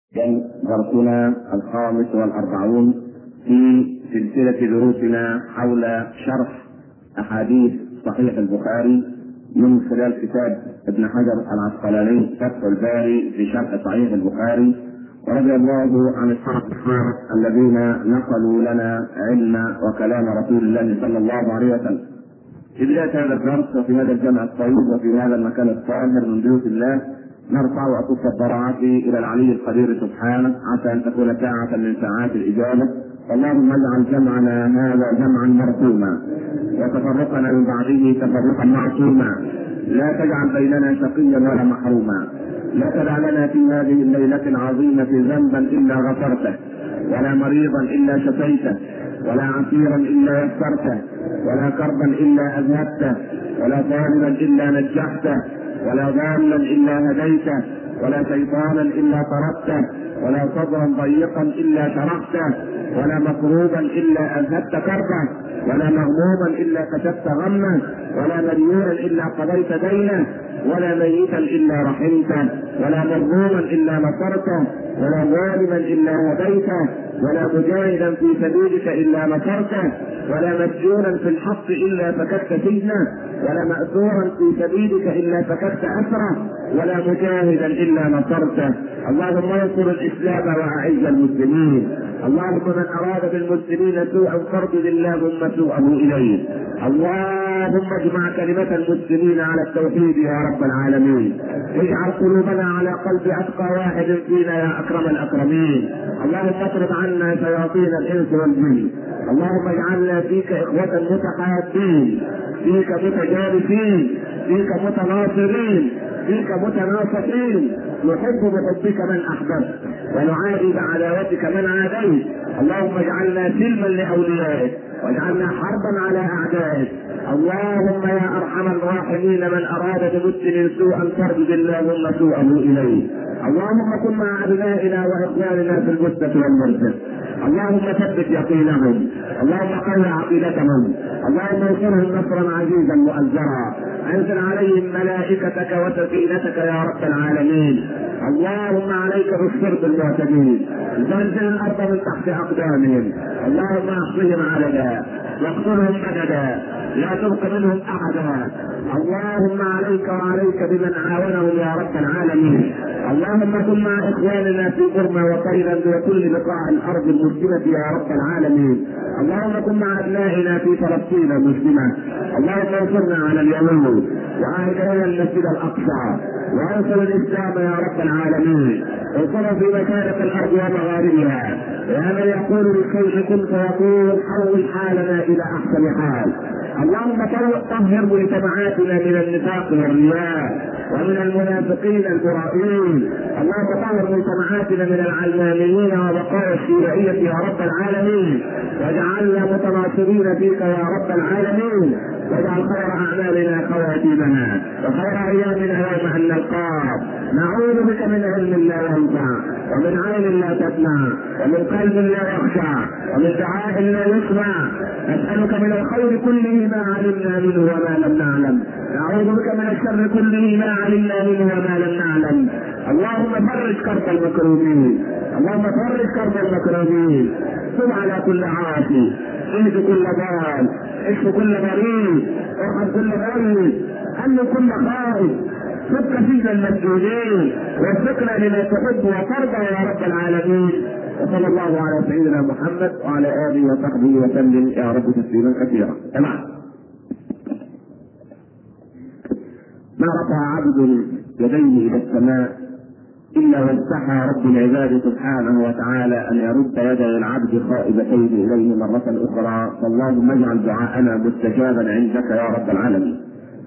درسنا الخامس والأربعون في سلسلة دروسنا حول شرح أحاديث صحيح البخاري من خلال كتاب ابن حجر العسقلاني فتح الباري في شرح صحيح البخاري ورضي الله عن الصحابة الذين نقلوا لنا علم وكلام رسول الله صلى الله عليه وسلم. في بداية هذا الدرس وفي هذا الجمع الطيب وفي هذا المكان الطاهر من بيوت الله نرفع أكف الضراعات إلى العلي القدير سبحانه عسى أن تكون ساعة من ساعات الإجابة اللهم اجعل جمعنا هذا جمعا مرحوما وتفرقنا من بعده تفرقا معصوما لا تجعل بيننا شقيا ولا محروما لا تدع لنا في هذه الليلة العظيمة ذنبا إلا غفرته ولا مريضا إلا شفيته ولا عسيرا إلا يسرته ولا كربا إلا أذهبته ولا طالبا إلا نجحته ولا ضالا الا هديته ولا شيطانا الا طردته ولا صدرا ضيقا الا شرحته ولا مكروبا الا اذهبت كربه ولا مغموما الا كشفت غمه ولا مديورا الا قضيت دينه ولا ميتا الا رحمته ولا مظلوما الا نصرته ولا ظالما الا هديته ولا مجاهدا في سبيلك الا نصرته ولا مسجونا في الحق الا فككت سجنه ولا مأسورا في سبيلك الا فككت اسره ولا مجاهدا الا نصرته اللهم انصر الاسلام واعز المسلمين اللهم من اراد بالمسلمين سوءا فاردد اللهم سوءه اليه اللهم اجمع كلمة المسلمين على التوحيد يا رب العالمين اجعل قلوبنا على قلب اتقى واحد فينا يا اكرم الاكرمين اللهم اطرد عنا شياطين الانس والجن اللهم اجعلنا فيك اخوة متحابين فيك متجالسين فيك متناصرين فيك متناصحين نحب بحبك من احببت ونعادي بعداوتك من عاديت اللهم اجعلنا سلما لاوليائك واجعلنا حربا على اعدائك اللهم يا ارحم الراحمين من اراد بمسلم سوءا فاردد اللهم سوءه اليه اللهم كن مع ابنائنا واخواننا في البستة والمرسل اللهم ثبت يقينهم اللهم قوي عقيدتهم اللهم انصرهم نصرا عزيزا مؤزرا انزل عليهم ملائكتك وسكينتك يا رب العالمين اللهم عليك بالشرب المعتدين زلزل الارض من تحت اقدامهم اللهم احصهم عددا واقتلهم عددا لا تبق منهم احدا اللهم عليك وعليك بمن عاونهم يا رب العالمين اللهم كن مع اخواننا في برما وتايلاند وكل بقاع الارض المسلمه يا رب العالمين اللهم كن مع ابنائنا في فلسطين المسلمه اللهم انصرنا على اليهود وعاهد لنا المسجد الاقصى وانصر الاسلام يا رب العالمين انصروا في مشارق الارض ومغاربها يا من يقول للشيء كن فيقول حول حالنا الى احسن حال اللهم طهر مجتمعاتنا من النفاق والرياء ومن المنافقين المرائين اللهم طهر مجتمعاتنا من العلمانيين وبقايا الشيوعية يا رب العالمين واجعلنا متناصرين فيك يا رب العالمين واجعل خير اعمالنا خواتيمنا وخير ايامنا يوم ان نلقاك نعوذ بك من علم لا ينفع ومن عين لا تسمع ومن قلب لا يخشع ومن دعاء لا يسمع نسألك من الخير كله ما علمنا منه وما لم نعلم نعوذ بك من الشر كله ما علمنا منه وما لم نعلم اللهم فرج كرب المكروبين اللهم فرج كرب المكروبين تب على كل عاصي اهد كل ضال اشف كل مريض ارحم كل مريض امن كل خائف فك فينا المسجونين وفقنا لما تحب وترضى يا رب العالمين وصلى الله على سيدنا محمد وعلى اله وصحبه وسلم يا رب تسليما كثيرا. تمام. ما رفع عبد يديه الى السماء الا واستحى رب العباد سبحانه وتعالى ان يرد يدي العبد خائبتين اليه مره اخرى فاللهم اجعل دعاءنا مستجابا عندك يا رب العالمين.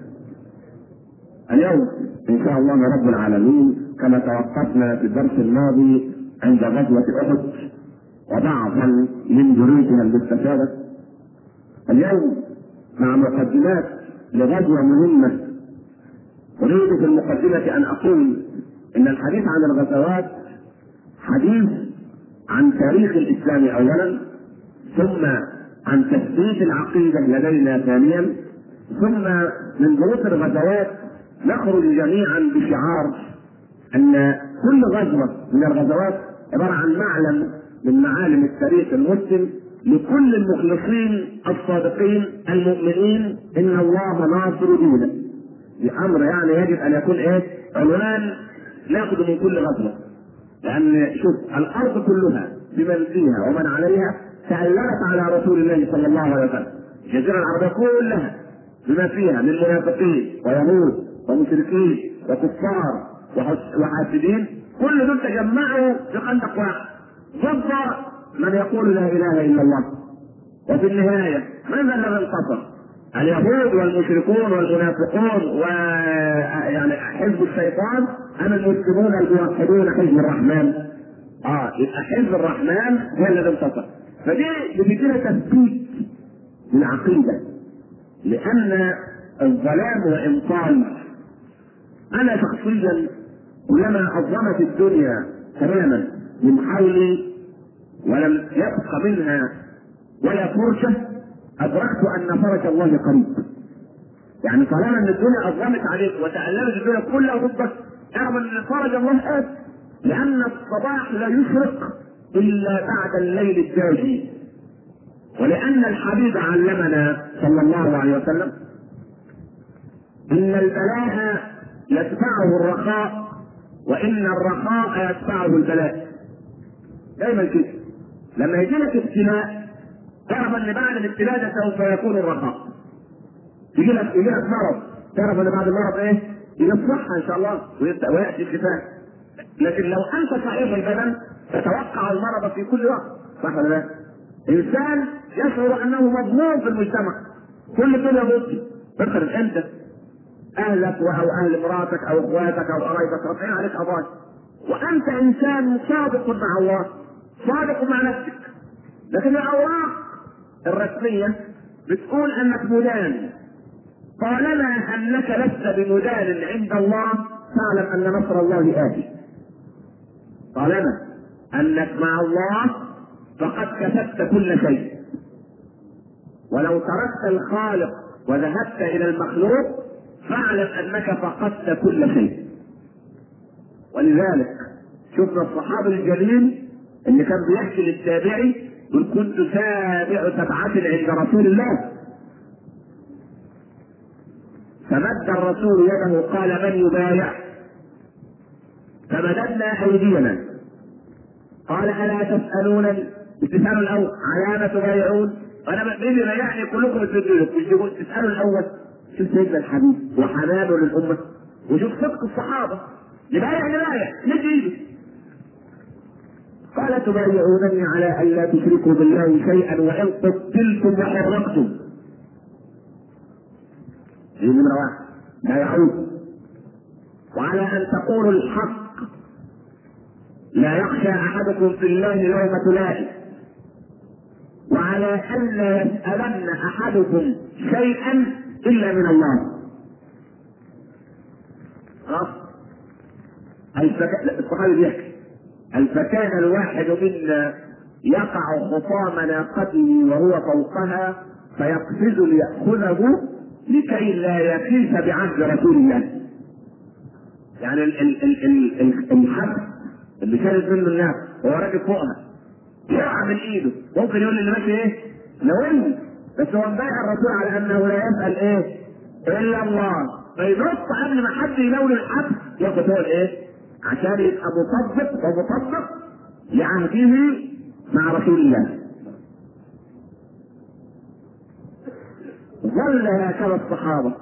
اليوم ان شاء الله رب العالمين كما توقفنا في الدرس الماضي عند غزوة أحد وبعضا من دروسها المستفادة اليوم مع مقدمات لغزوة مهمة أريد في المقدمة أن أقول إن الحديث عن الغزوات حديث عن تاريخ الإسلام أولا ثم عن تثبيت العقيدة لدينا ثانيا ثم من دروس الغزوات نخرج جميعا بشعار أن كل غزوة من الغزوات عباره عن معلم من معالم التاريخ المسلم لكل المخلصين الصادقين المؤمنين ان الله ناصر دينه. بامر يعني يجب ان يكون ايه؟ عنوان ناخذ من كل غزوه. لان شوف الارض كلها بمن فيها ومن عليها تألمت على رسول الله صلى الله عليه وسلم. الجزيره العربيه كلها بما فيها من منافقين ويهود ومشركين وكفار وحاسدين كل دول تجمعوا في خندق واحد ضد من يقول لا اله الا الله وفي النهايه من الذي انتصر؟ اليهود والمشركون والمنافقون و يعني حزب الشيطان ام المسلمون الموحدون حزب الرحمن؟ اه يبقى حزب الرحمن هو الذي انتصر فدي بتدينا تثبيت للعقيده لان الظلام وان طال انا شخصيا كلما عظمت الدنيا تماما من حولي ولم يبق منها ولا فرشه ادركت ان فرج الله قريب يعني طالما ان الدنيا اظلمت عليك وتألمت الدنيا كلها ضدك اعلم ان فرج الله اتي لان الصباح لا يشرق الا بعد الليل الداجي ولان الحبيب علمنا صلى الله عليه وسلم ان البلاء يتبعه الرخاء وان الرخاء يتبعه البلاء دايما كده لما يجي لك ابتلاء تعرف ان بعد الابتلاء ده سوف يكون الرخاء يجي لك يجي لك مرض تعرف ان بعد المرض ايه؟ يجي الصحة ان شاء الله وياتي الشفاء لكن لو انت صحيح البدن تتوقع المرض في كل وقت صح ولا لا؟ انسان يشعر انه مظلوم في المجتمع كل كده ضد افرض انت اهلك او اهل مراتك او اخواتك او قرايبك رافعين عليك قضايا وانت انسان صادق مع الله صادق مع نفسك لكن الاوراق الرسميه بتقول انك مدان طالما انك لست بمدان عند الله فاعلم ان نصر الله اتي طالما انك مع الله فقد كسبت كل شيء ولو تركت الخالق وذهبت الى المخلوق فاعلم انك فقدت كل شيء ولذلك شفنا الصحابي الجليل اللي كان بيحكي للتابعي يقول كنت سابع سبعة عند رسول الله فمد الرسول يده قال من يبايع فمددنا ايدينا قال الا تسالونني تسالوا الاول على ما تبايعون انا مين يبايعني كلكم تسالوا تسالوا الاول شوف سيدنا الحبيب وحنانه للامه وشوف صدق الصحابه نبايع نبايع مد ايده قال تبايعونني على الا تشركوا بالله شيئا وان قتلتم وحرقتم دي نمرة واحد لا يعود وعلى ان تقولوا الحق لا يخشى احدكم في الله يوم لائم وعلى ان لا يسالن احدكم شيئا الا من الله خلاص الصحابي بيحكي هل فكان الواحد منا يقع خطام ناقته وهو فوقها فيقفز ليأخذه لكي لا يخيف بعهد رسول الله. يعني ال ال ال ال ال الحبل اللي شالت منه الناس وهو راكب فوقها يقع من ايده ممكن يقول اللي ماشي ايه؟ ناولني بس هو مبايع الرسول على انه لا يسال ايه؟ الا الله فينط قبل ما حد يناول الحبل ياخد هو الايه؟ عشان يبقى مصدق ومطبق لعهده مع رسول الله ظل هكذا الصحابة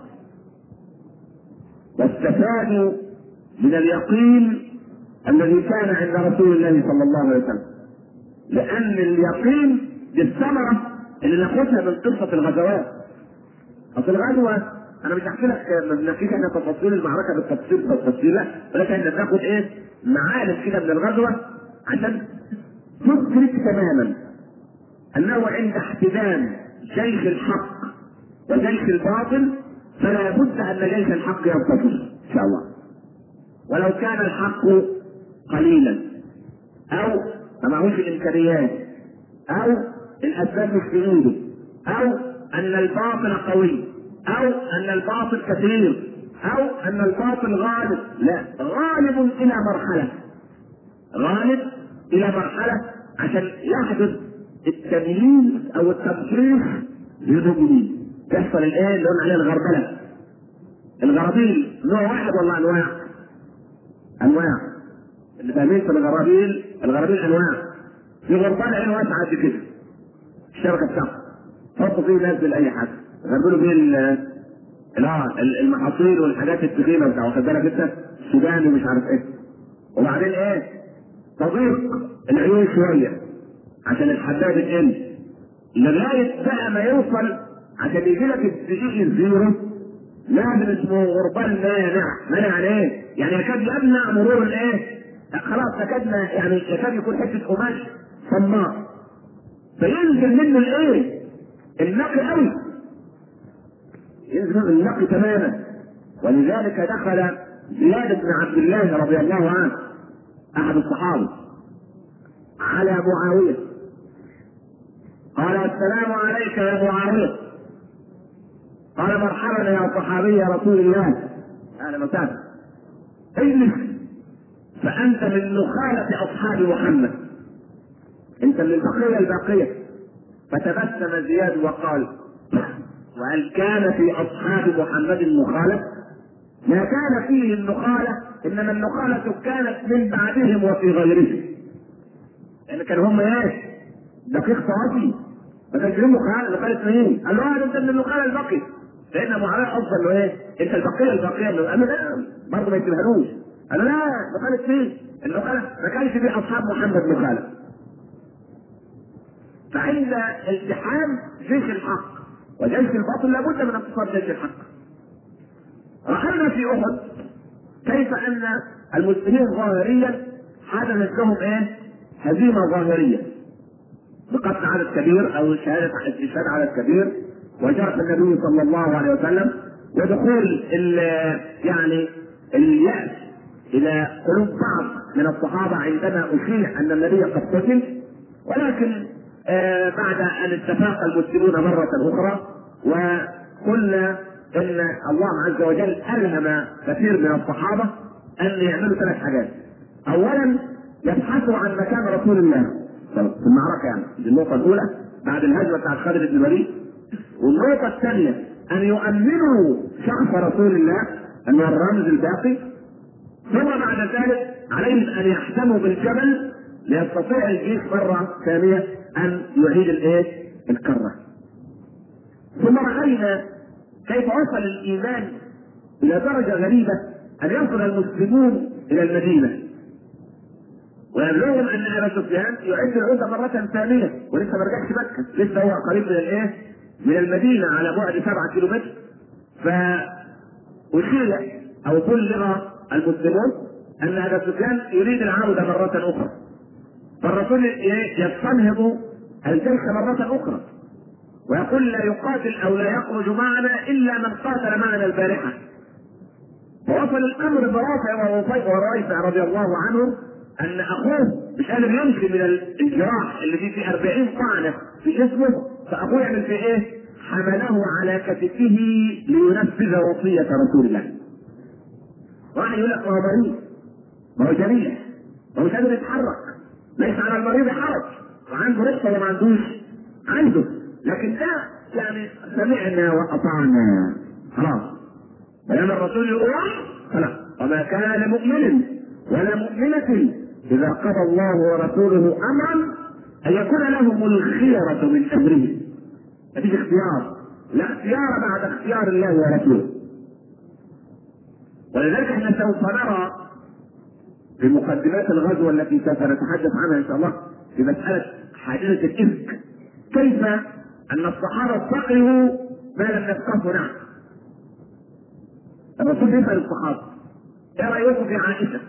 واستفادوا من اليقين الذي كان عند رسول الله صلى الله عليه وسلم لأن اليقين دي الثمرة اللي ناخدها من قصة الغزوات أصل الغزوة انا مش هحكي لك ما بنحكيش احنا تفاصيل المعركه بالتفصيل بالتفصيل لا ولكن احنا بناخد ايه معالم كده من الغزوه عشان تدرك تماما انه عند احتدام جيش الحق وجيش الباطل فلا بد ان جيش الحق ينتصر ان شاء الله ولو كان الحق قليلا او ما معهوش الامكانيات او الاسباب مش في ايده او ان الباطل قوي او ان الباطل كثير او ان الباطل غالب لا غالب الى مرحله غالب الى مرحله عشان يحدث التمييز او التمحيص للمؤمنين يحصل الايه اللي قلنا عليه الغربله الغرابيل نوع واحد ولا انواع؟ انواع اللي فاهمين في الغرابيل الغرابيل انواع في غربال عين واسعه قد كده الشبكه بتاعته حطوا فيه نزل اي حاجه غربلوا فيه ال- لا المحاصيل والحاجات التخينه بتاع واخد بالك انت السودان ومش عارف ايه وبعدين ايه تضيق العيون شويه عشان الحداد تقل لغايه بقى ما يوصل عشان يجي لك الدقيق الزيرو لازم اسمه غربال مانع مانع يعني ايه؟ يعني يكاد يمنع مرور الايه؟ خلاص يكاد ما- يعني يكاد يكون حته قماش صماء فينزل منه الايه؟ النقي قوي ينزل النقي تماما ولذلك دخل زياد بن عبد الله رضي الله عنه احد الصحابه على معاويه قال السلام عليك يا معاويه قال مرحبا يا صحابي رسول الله اهلا وسهلا اجلس فانت من نخالة اصحاب محمد انت من البقية الباقية فتبسم زياد وقال وهل كان في اصحاب محمد مخالف؟ ما كان فيه النخالة انما النخالة كانت من بعدهم وفي غيرهم لان كانوا هم ايه؟ دقيق صافي ما كانش لهم مخالف مخالف مين؟ قال له اه ده انت من النخالة البقي لان معاويه افضل له ايه؟ انت البقيه البقيه اللي قال له لا برضه ما يكتبهالوش قال له لا مخالف مين؟ النخالة ما كانش في اصحاب محمد مخالف فعند التحام جيش الحق وجيش الباطل لابد من انتصار جيش الحق رأينا في أحد كيف أن المسلمين ظاهريا حدثت لهم إيه؟ هزيمة ظاهرية بقتل عدد كبير أو شهادة استشهاد عدد كبير وجرح النبي صلى الله عليه وسلم ودخول ال- يعني اليأس إلى قلوب بعض من الصحابة عندما أشيع أن النبي قد قتل ولكن آه، بعد أن اتفاق المسلمون مرة أخرى وقلنا ان الله عز وجل الهم كثير من الصحابه ان يعملوا ثلاث حاجات. اولا يبحثوا عن مكان رسول الله في المعركه يعني دي النقطه الاولى بعد الهجمه بتاعت خالد بن الوليد. والنقطه الثانيه ان يؤمنوا شخص رسول الله انه الرمز الباقي ثم بعد ذلك عليهم ان يحتموا بالجبل ليستطيع الجيش مره ثانيه ان يعيد الايه؟ الكره. ثم راينا كيف وصل الايمان الى درجه غريبه ان يصل المسلمون الى المدينه ويبلغهم ان ابا سفيان يعد العده مره ثانيه ولسه ما رجعش مكه لسه هو قريب من الايه؟ من المدينه على بعد سبعة كيلو متر فأشير او بلغ المسلمون ان ابا سفيان يريد العوده مره اخرى فالرسول إيه؟ يستنهض الجيش مره اخرى ويقول لا يقاتل او لا يخرج معنا الا من قاتل معنا البارحه ووصل الامر برافع ورافع رضي الله عنه ان اخوه مش قادر يمشي من الجراح اللي فيه في 40 طعنه في جسمه فاخوه يعمل في ايه؟ حمله على كتفه لينفذ وصيه رسول الله. واحد يقول لك ما هو مريض ما هو جريح ما هو مش قادر يتحرك ليس على المريض حرج وعنده رخصه ولا ما عندوش؟ عنده لكن ده يعني سمعنا واطعنا خلاص بيان الرسول يقول خلاص وما كان لمؤمن ولا مؤمنة إذا قضى الله ورسوله أمرا أن يكون لهم الخيرة من أمره مفيش اختيار لا اختيار بعد اختيار الله ورسوله ولذلك احنا سوف نرى في مقدمات الغزوة التي سوف نتحدث عنها إن شاء الله في مسألة حادثة الإفك كيف أن الصحابة فقهوا ما لم يفقهوا نعم الرسول يسأل الصحابة ايه رأيكم في عائشة؟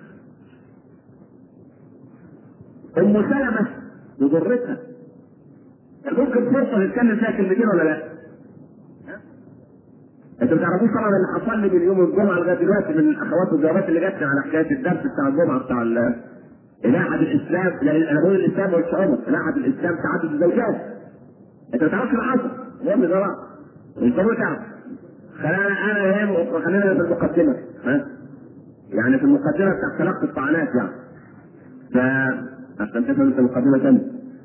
أم سلمة بضرتها كان ممكن فرصة نتكلم فيها كلمتين ولا لا؟ ها؟ انتوا ما تعرفوش طبعا اللي حصل لي من يوم الجمعة لغاية دلوقتي من الأخوات والجوابات اللي جاتني على حكاية الدرس بتاع الجمعة بتاع ال- إلاحة الإسلام لا أنا بقول الإسلام مش عمر إلاحة الإسلام تعدد الزوجات أنت ما تعرفش اللي حصل المهم ده بقى مش ضروري تعرف خلينا أنا يهم خلينا في المقدمة ها يعني في المقدمة بتاع تلقي الطعنات يعني ف عشان تفهم انت المقدمه ثانيه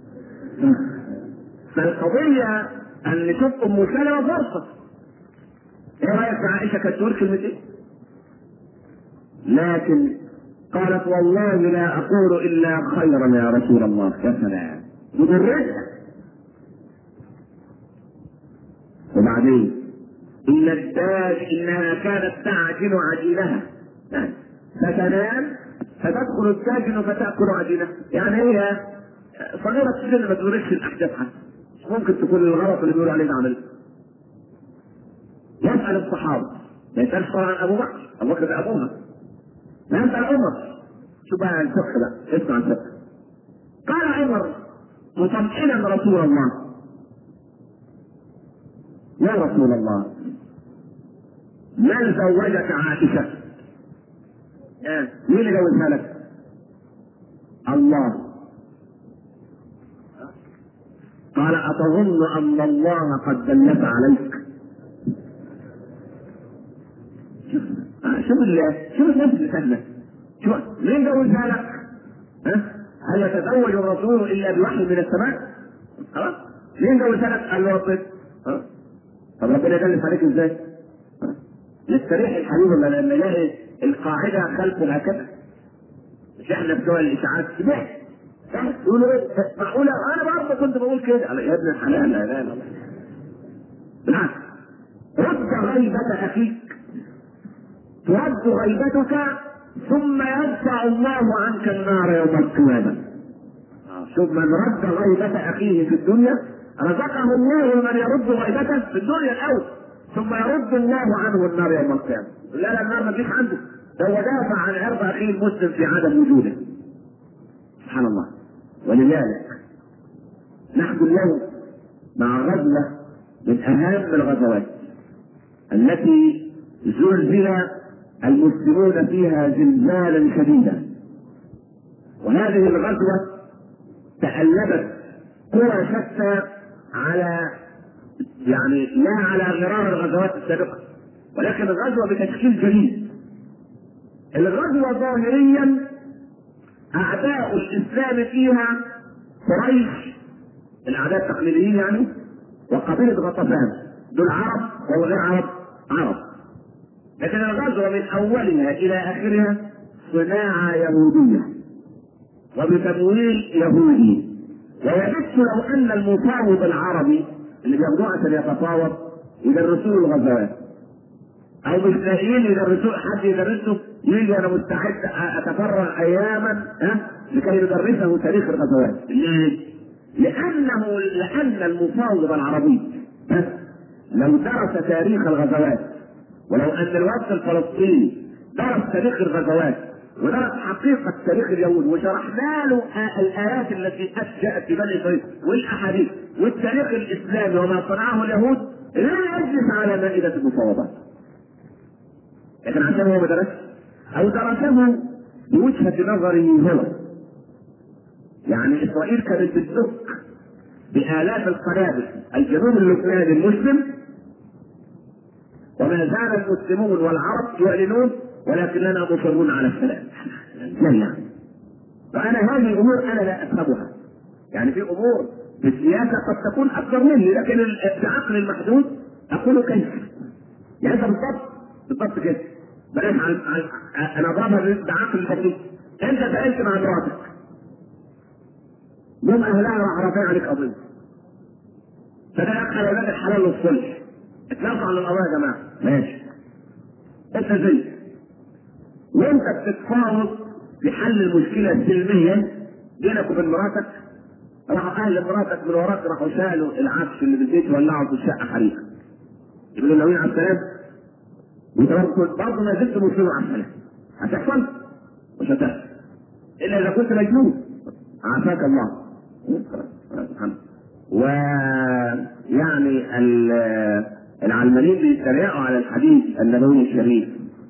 فالقضيه ان نشوف ام سلمه فرصه ايه رايك في عائشه كانت تقول كلمتين لكن قالت والله لا اقول الا خيرا يا رسول الله يا سلام مدرسه وبعدين ان الداج انها كانت تعجن عجينها فتنام فتدخل الساجن فتاكل عجينه يعني هي صغيره السن ما تدركش الاحداث حتى ممكن تكون الغلط اللي بيقولوا عليه ده عمليه يسال الصحابه ما يسالش طبعا ابو بكر ابو بكر ده ابوها لا يسال عمر شو بقى الفقه بقى اسمع الفقه قال عمر مطمئنا رسول الله يا رسول الله من زوجك عائشه مين اللي جوزها لك؟ الله قال أتظن أن الله قد دلت عليك؟ شوف شوف شوف الناس اللي سهلة شوف مين جوزها لك؟ ها؟ هل يتزوج الرسول إلا بوحي من السماء؟ خلاص؟ مين جوزها لك؟ قال له ربنا طب ربنا يدلس عليك ازاي؟ يستريح الحبيب لما نلاقي القاعده خلف هكذا مش احنا بتوع الاشاعات سمعت يقولوا ايه معقوله انا برضه كنت بقول كده يا ابن الحلال لا لا لا بالعكس رد غيبة أخيك ترد غيبتك ثم يدفع الله عنك النار يوم القيامة شوف من رد غيبة أخيه في الدنيا رزقه الله من يرد غيبته في الدنيا الأول ثم يرد الله عنه النار يوم القيامة لا لا النار ما تجيش عنده ده هو دافع عن عرض اخيه المسلم في عدم وجوده سبحان الله ولذلك نحن اليوم مع غزوة من أهم الغزوات التي زلزل المسلمون فيها زلزالا شديدا وهذه الغزوة تألبت قوى شتى على يعني لا على غرار الغزوات السابقة ولكن الغزوة بتشكيل جديد الغزوة ظاهريا أعداء الإسلام فيها قريش الأعداء التقليديين يعني وقبيلة غطفان دول عرب والغير عرب عرب لكن الغزوة من أولها إلى آخرها صناعة يهودية وبتمويل يهودي ويحس لو أن المفاوض العربي اللي بياخدوه عشان يتفاوض يدرسوه الغزوات او مش لاقيين يدرسوه حد يدرسه يجي انا مستعد اتفرغ اياما ها لكي يدرسه تاريخ الغزوات ليه؟ لانه لان المفاوض العربي ها لو درس تاريخ الغزوات ولو ان الوفد الفلسطيني درس تاريخ الغزوات ودرس حقيقة تاريخ اليهود وشرحنا له الآيات التي جاءت في بني إسرائيل والأحاديث والتاريخ الإسلامي وما صنعه اليهود لا يجلس على مائدة المفاوضات. لكن عشان هو ما درسش أو درسه بوجهة نظره هو. يعني إسرائيل كانت بتدق بآلاف القنابل الجنوب اللبناني المسلم وما زال المسلمون والعرب يعلنون ولكننا مصرون على السلام لا يعني وانا هذه الامور انا لا افهمها يعني في امور في السياسه قد تكون اكثر مني لكن بعقل المحدود اقول كيف يعني انت بالضبط بالضبط كده بلاش عن عن انا اضربها بعقل البسيط انت سالت مع مراتك جم اهلها راح رافعين عليك قضيه فده ادخل اولاد الحلال للصلح اتنافوا على القضايا يا جماعه ماشي انت زي وانت بتتفاوض في حل المشكله سلميا بينك وبين مراتك راحوا اهل مراتك من وراك راحوا شالوا العفش اللي بالبيت ولعوا في الشقه حريقه يقولوا ناويين على السلام وانت برضه ما زلت مسلم على السلام هتحصل مش هتحصل الا اذا كنت مجنون عافاك الله سبحانه ويعني العلمانيين بيتريقوا على الحديث النبوي الشريف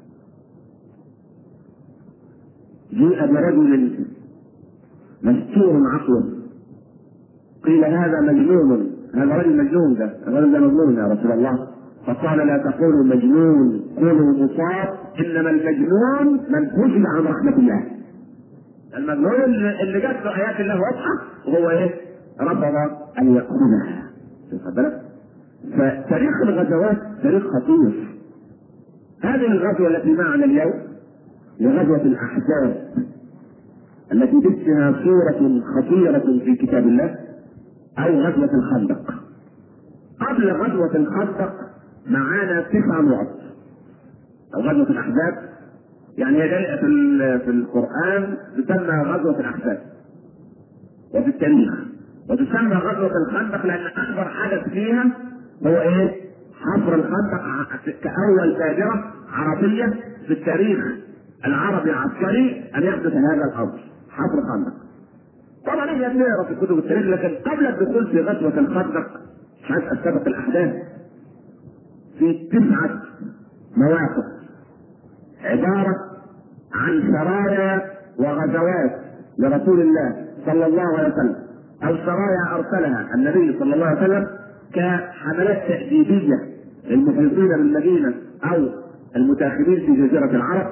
جيء برجل مستور عقله قيل هذا مجنون هذا رجل مجنون ده الرجل ده مجنون يا رسول الله فقال لا تقولوا مجنون قولوا مصاب انما المجنون من فجل عن رحمه الله المجنون اللي اللي جات له ايات الله واضحه وهو ايه؟ رفض ان ياخذها واخد بالك؟ فتاريخ الغزوات تاريخ خطير هذه الغزوه التي معنا اليوم هي غزوه الاحزاب التي باسمها صوره خطيره في كتاب الله او غزوه الخندق قبل غزوه الخندق معانا تسع نقط او غزوه الاحزاب يعني هي جايه في ال- في القران تسمى غزوه الاحزاب وفي التاريخ وتسمى غزوه الخندق لان اكبر حدث فيها هو ايه؟ حفر الخندق ع- كاول تاجره عربيه في التاريخ العربي العسكري ان يحدث هذا الامر حفر الخندق طبعا احنا بنقرا في كتب التاريخ لكن قبل الدخول في غزوه الخندق مش عايز استبق الاحداث في تسعه مواقف عبارة عن سرايا وغزوات لرسول الله صلى الله عليه وسلم أو سرايا أرسلها النبي صلى الله عليه وسلم كحملات تأديبية للمحيطين بالمدينة أو المتأخرين في جزيرة العرب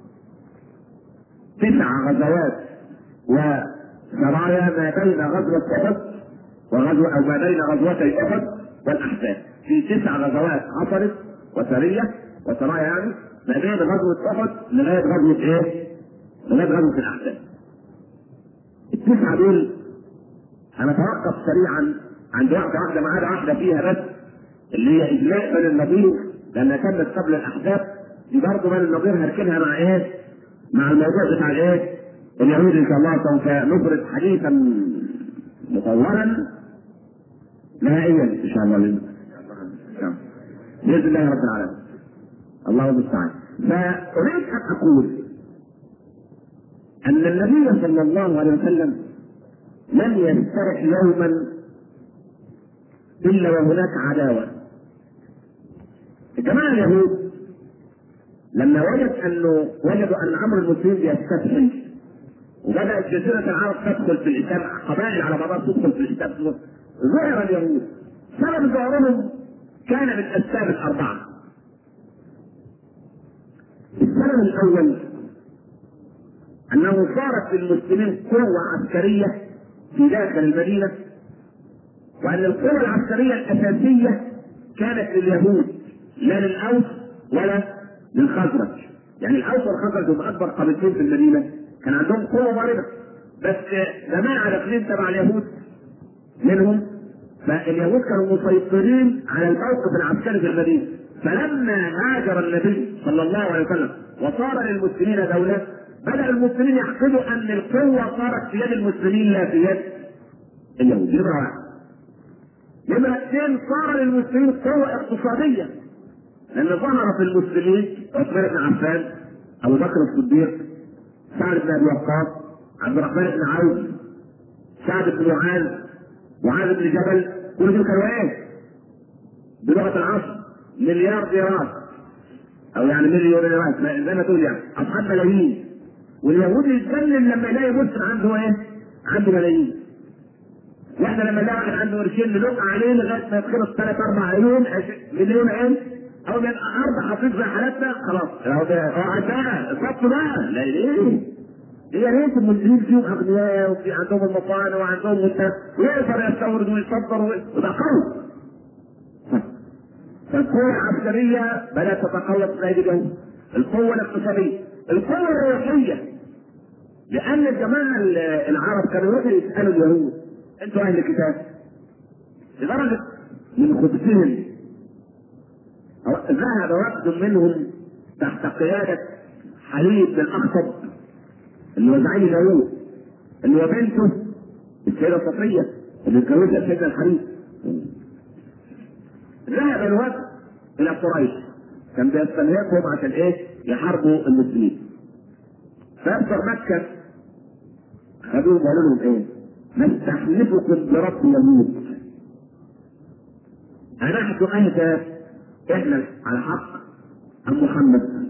تسع غزوات وسرايا ما بين غزوة أحد وغزوة أو ما بين غزوتي أحد والأحزاب في تسع غزوات حصلت وسرية وسرايا يعني ما بين غزوة أحد لغاية غزوة إيه؟ لغاية غزوة الأحزاب. التسعة دول هنتوقف سريعا عند واحدة واحدة ما عدا واحدة فيها بس اللي هي إجلاء بني النضير لأنها كانت قبل الأحزاب دي برضه بني النضير هركنها مع إيه؟ مع الموضوع بتاع الإيه؟ اليهود إن شاء الله سوف نفرد حديثا مطولا نهائيا إن شاء الله بإذن الله رب العالمين. الله المستعان فأريد أن أقول أن النبي صلى الله عليه وسلم لم يسترح يوما إلا وهناك عداوة الجماعة اليهود لما وجد أنه وجدوا أن أمر المسلمين بيستفحل وبدأت جزيرة العرب تدخل في الإسلام قبائل على بعضها تدخل في الإسلام ظهر اليهود سبب ظهورهم كان من الأسباب الأربعة السبب الاول انه صارت للمسلمين قوه عسكريه في داخل المدينه وان القوه العسكريه الاساسيه كانت لليهود لا للاوس ولا للخزرج يعني الاوس والخزرج هم اكبر قبيلتين في المدينه كان عندهم قوه ضاربه بس جماعه داخلين تبع اليهود منهم فاليهود كانوا مسيطرين على الموقف العسكري في المدينه فلما هاجر النبي صلى الله عليه وسلم وصار للمسلمين دولة بدأ المسلمين يعقدوا أن القوة صارت في يد المسلمين لا في يد اليهود نمرة واحد نمرة اثنين صار للمسلمين قوة اقتصادية لأن ظهر في المسلمين عثمان بن عفان أبو بكر الصديق سعد بن أبي وقاص عبد الرحمن بن عوف سعد بن معاذ معاذ بن جبل كل دول كانوا ايه؟ بلغة العصر مليار دينار او يعني مليونيرات زي ما تقول يعني اصحاب ملايين واليهودي يتكلم لما يلاقي مسلم عنده ايه؟ عنده ملايين واحنا لما نلاقي واحد عنده قرشين نلوك عليه لغايه ما يتخلص ثلاث اربع مليون مليون ايه؟ او من ارض حفيظ زي حالتنا خلاص هو ده هو عندها صف بقى لا ليه؟ هي ريت المسلمين فيهم اغنياء وفي عندهم المصانع وعندهم منتج ويقدر يستورد ويصدر ويبقى قوي فالقوة العسكرية بدأت تتقوى في نادي الجو القوة الاقتصادية القوة الروحية لأن الجماعة العرب كانوا يروحوا يسألوا اليهود أنتوا أهل الكتاب لدرجة من خبثهم ذهب وفد منهم تحت قيادة حليب بن أخطب اللي هو زعيم اليهود اللي هو بنته السيدة صفية اللي اتجوزها سيدنا الحبيب ذهب الوفد الى قريش كان بيستنهقهم عشان ايه؟ يحاربوا المسلمين. فيبصر مكة خدوهم وقالوا لهم ايه؟ نستحلفكم برب يموت. أنحن أهدى إحنا على حق أم محمد؟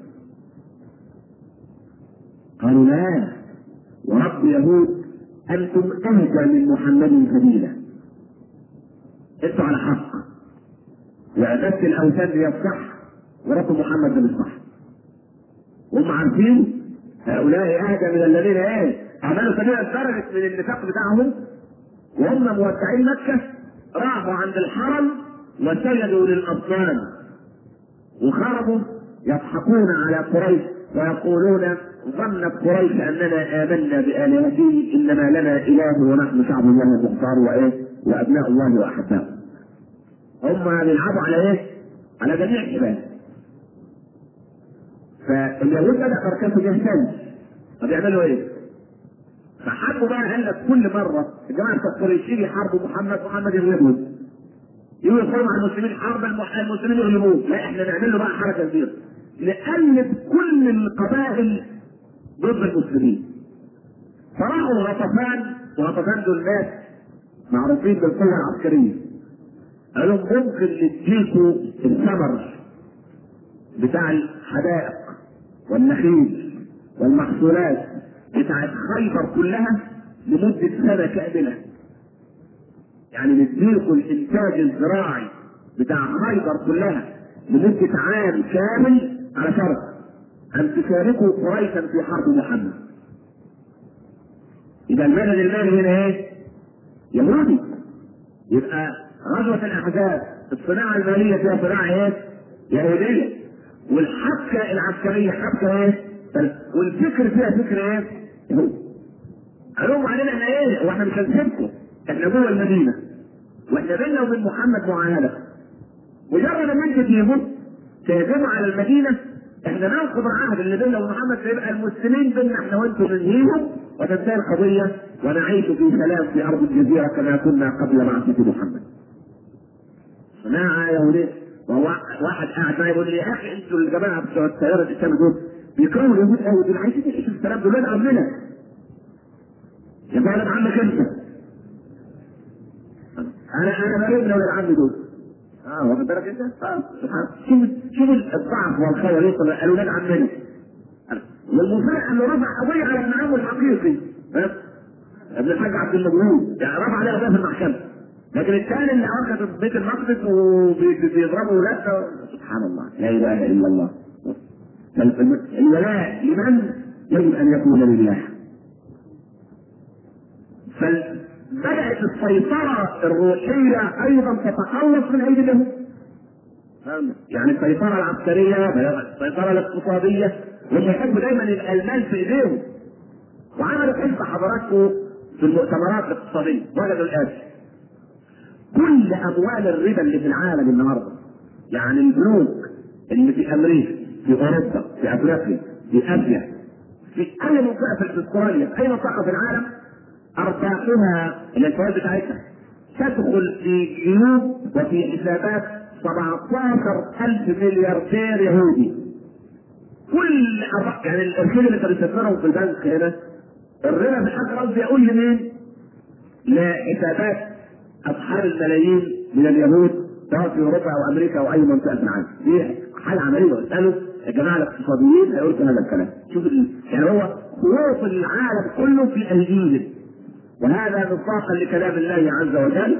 قالوا لا ورب يهود أنتم أهدى من محمد سبيلا. أنتم على حق. وعبادة الأوثان هي الصح ورب محمد ده الصح. هم عارفين هؤلاء أهدى من الذين إيه؟ عملوا سبيل درجة من النفاق بتاعهم وهم مودعين مكة راحوا عند الحرم وسجدوا للأصنام وخرجوا يضحكون على قريش ويقولون ظنت قريش اننا امنا بالهته انما لنا اله ونحن شعب الله المختار وايه وابناء الله واحباؤه. هم بيلعبوا على ايه؟ على جميع العباد. فاليهود بدا حركات جهتان طب يعملوا ايه؟ فحبوا بقى قال لك كل مره الجماعه بتوع قريش يجي يحاربوا محمد محمد يغلبهم. يجوا يقوموا على المسلمين حرب المسلمين يغلبوه، لا احنا نعمل له بقى حركه كبيره. نقلب كل القبائل ضد المسلمين فراحوا غطفان وغطفان دول ناس معروفين بالقوة العسكرية قالوا ممكن نديكوا الثمر بتاع الحدائق والنخيل والمحصولات بتاعت خيبر كلها لمدة سنة كاملة يعني نديكوا الإنتاج الزراعي بتاع خيبر كلها لمدة عام كامل على شرط أن تشاركوا قريشا في حرب محمد. إذا المدد المالي هنا إيه؟ يهودي. يبقى غزوة الأحزاب الصناعة المالية فيها صناعة إيه؟ يهودية. والحبكة العسكرية حبكة إيه؟ والفكر فيها فكر إيه؟ يهودي. قالوا لهم علينا احنا ايه؟ واحنا مش هنسيبكم. احنا جوه المدينة. واحنا بيننا وبين محمد معاهدة. مجرد ما انت تيجوا تهجموا على المدينة احنا ننقض العهد اللي بيننا وبين محمد فيبقى المسلمين بيننا احنا وانتم ننهيهم وتنتهي القضيه ونعيش في سلام في ارض الجزيره كما كنا قبل بعثه محمد. صناعه يهوديه وهو واحد قاعد معايا يقول لي يا اخي انتوا الجماعه بتوع التيار الاسلامي دول بيكرهوا اليهود قوي دول عايزين يعيشوا في السلام دول ولاد عمنا. يا ولد عمك انت. انا انا بريء من ولاد عمي دول. اه واخد بالك انت؟ اه سبحان شوف شوف الضعف والخير يوصل قالوا لنا عمنا والمفاجاه انه رفع قضيه على ابن عمه الحقيقي ها؟ ابن الحاج عبد المجنون يعني رفع عليه قضيه في المحكمه لكن الثاني اللي واخد بيت المقدس وبيضربوا ولاده سبحان الله لا اله الا الله الولاء لمن يجب ان يكون لله فبدات السيطره الروحيه ايضا تتخلص من ايدي اليهود يعني السيطره العسكريه السيطره الاقتصاديه هم يحبوا دايما يبقى المال في ايديهم وعملوا حزب حضراتكم في المؤتمرات الاقتصاديه وجدوا الاتي كل اموال الربا اللي في العالم النهارده يعني البنوك اللي في امريكا في اوروبا في افريقيا في اسيا في اي منطقه في استراليا في اي منطقه في العالم ارباحها الفوائد بتاعتها تدخل في جيوب وفي حسابات 17 ألف ملياردير يهودي كل أربع يعني الأرشيد اللي كانوا يسافرهم في البنك هنا الربا في الحاج قصدي يقول لمين؟ لحسابات أصحاب الملايين من اليهود سواء في أوروبا أو أمريكا أو أي منطقة في العالم دي حالة عملية واسألوا الجماعة الاقتصاديين هيقولوا هذا الكلام شوف يعني هو خروط العالم كله في أيديهم وهذا مصداقا لكلام الله عز وجل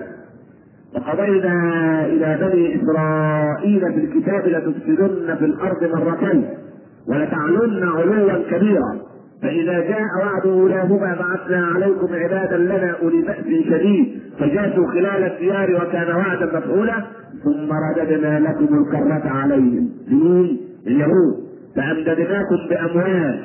وقضينا الى بني اسرائيل في الكتاب لتفسدن في الارض مرتين ولتعلن علوا كبيرا فاذا جاء وعد اولاهما بعثنا عليكم عبادا لنا اولي باس شديد فجاسوا خلال الديار وكان وعدا مفعولا ثم رددنا لكم الكرة عليهم لمين؟ اليهود فامددناكم باموال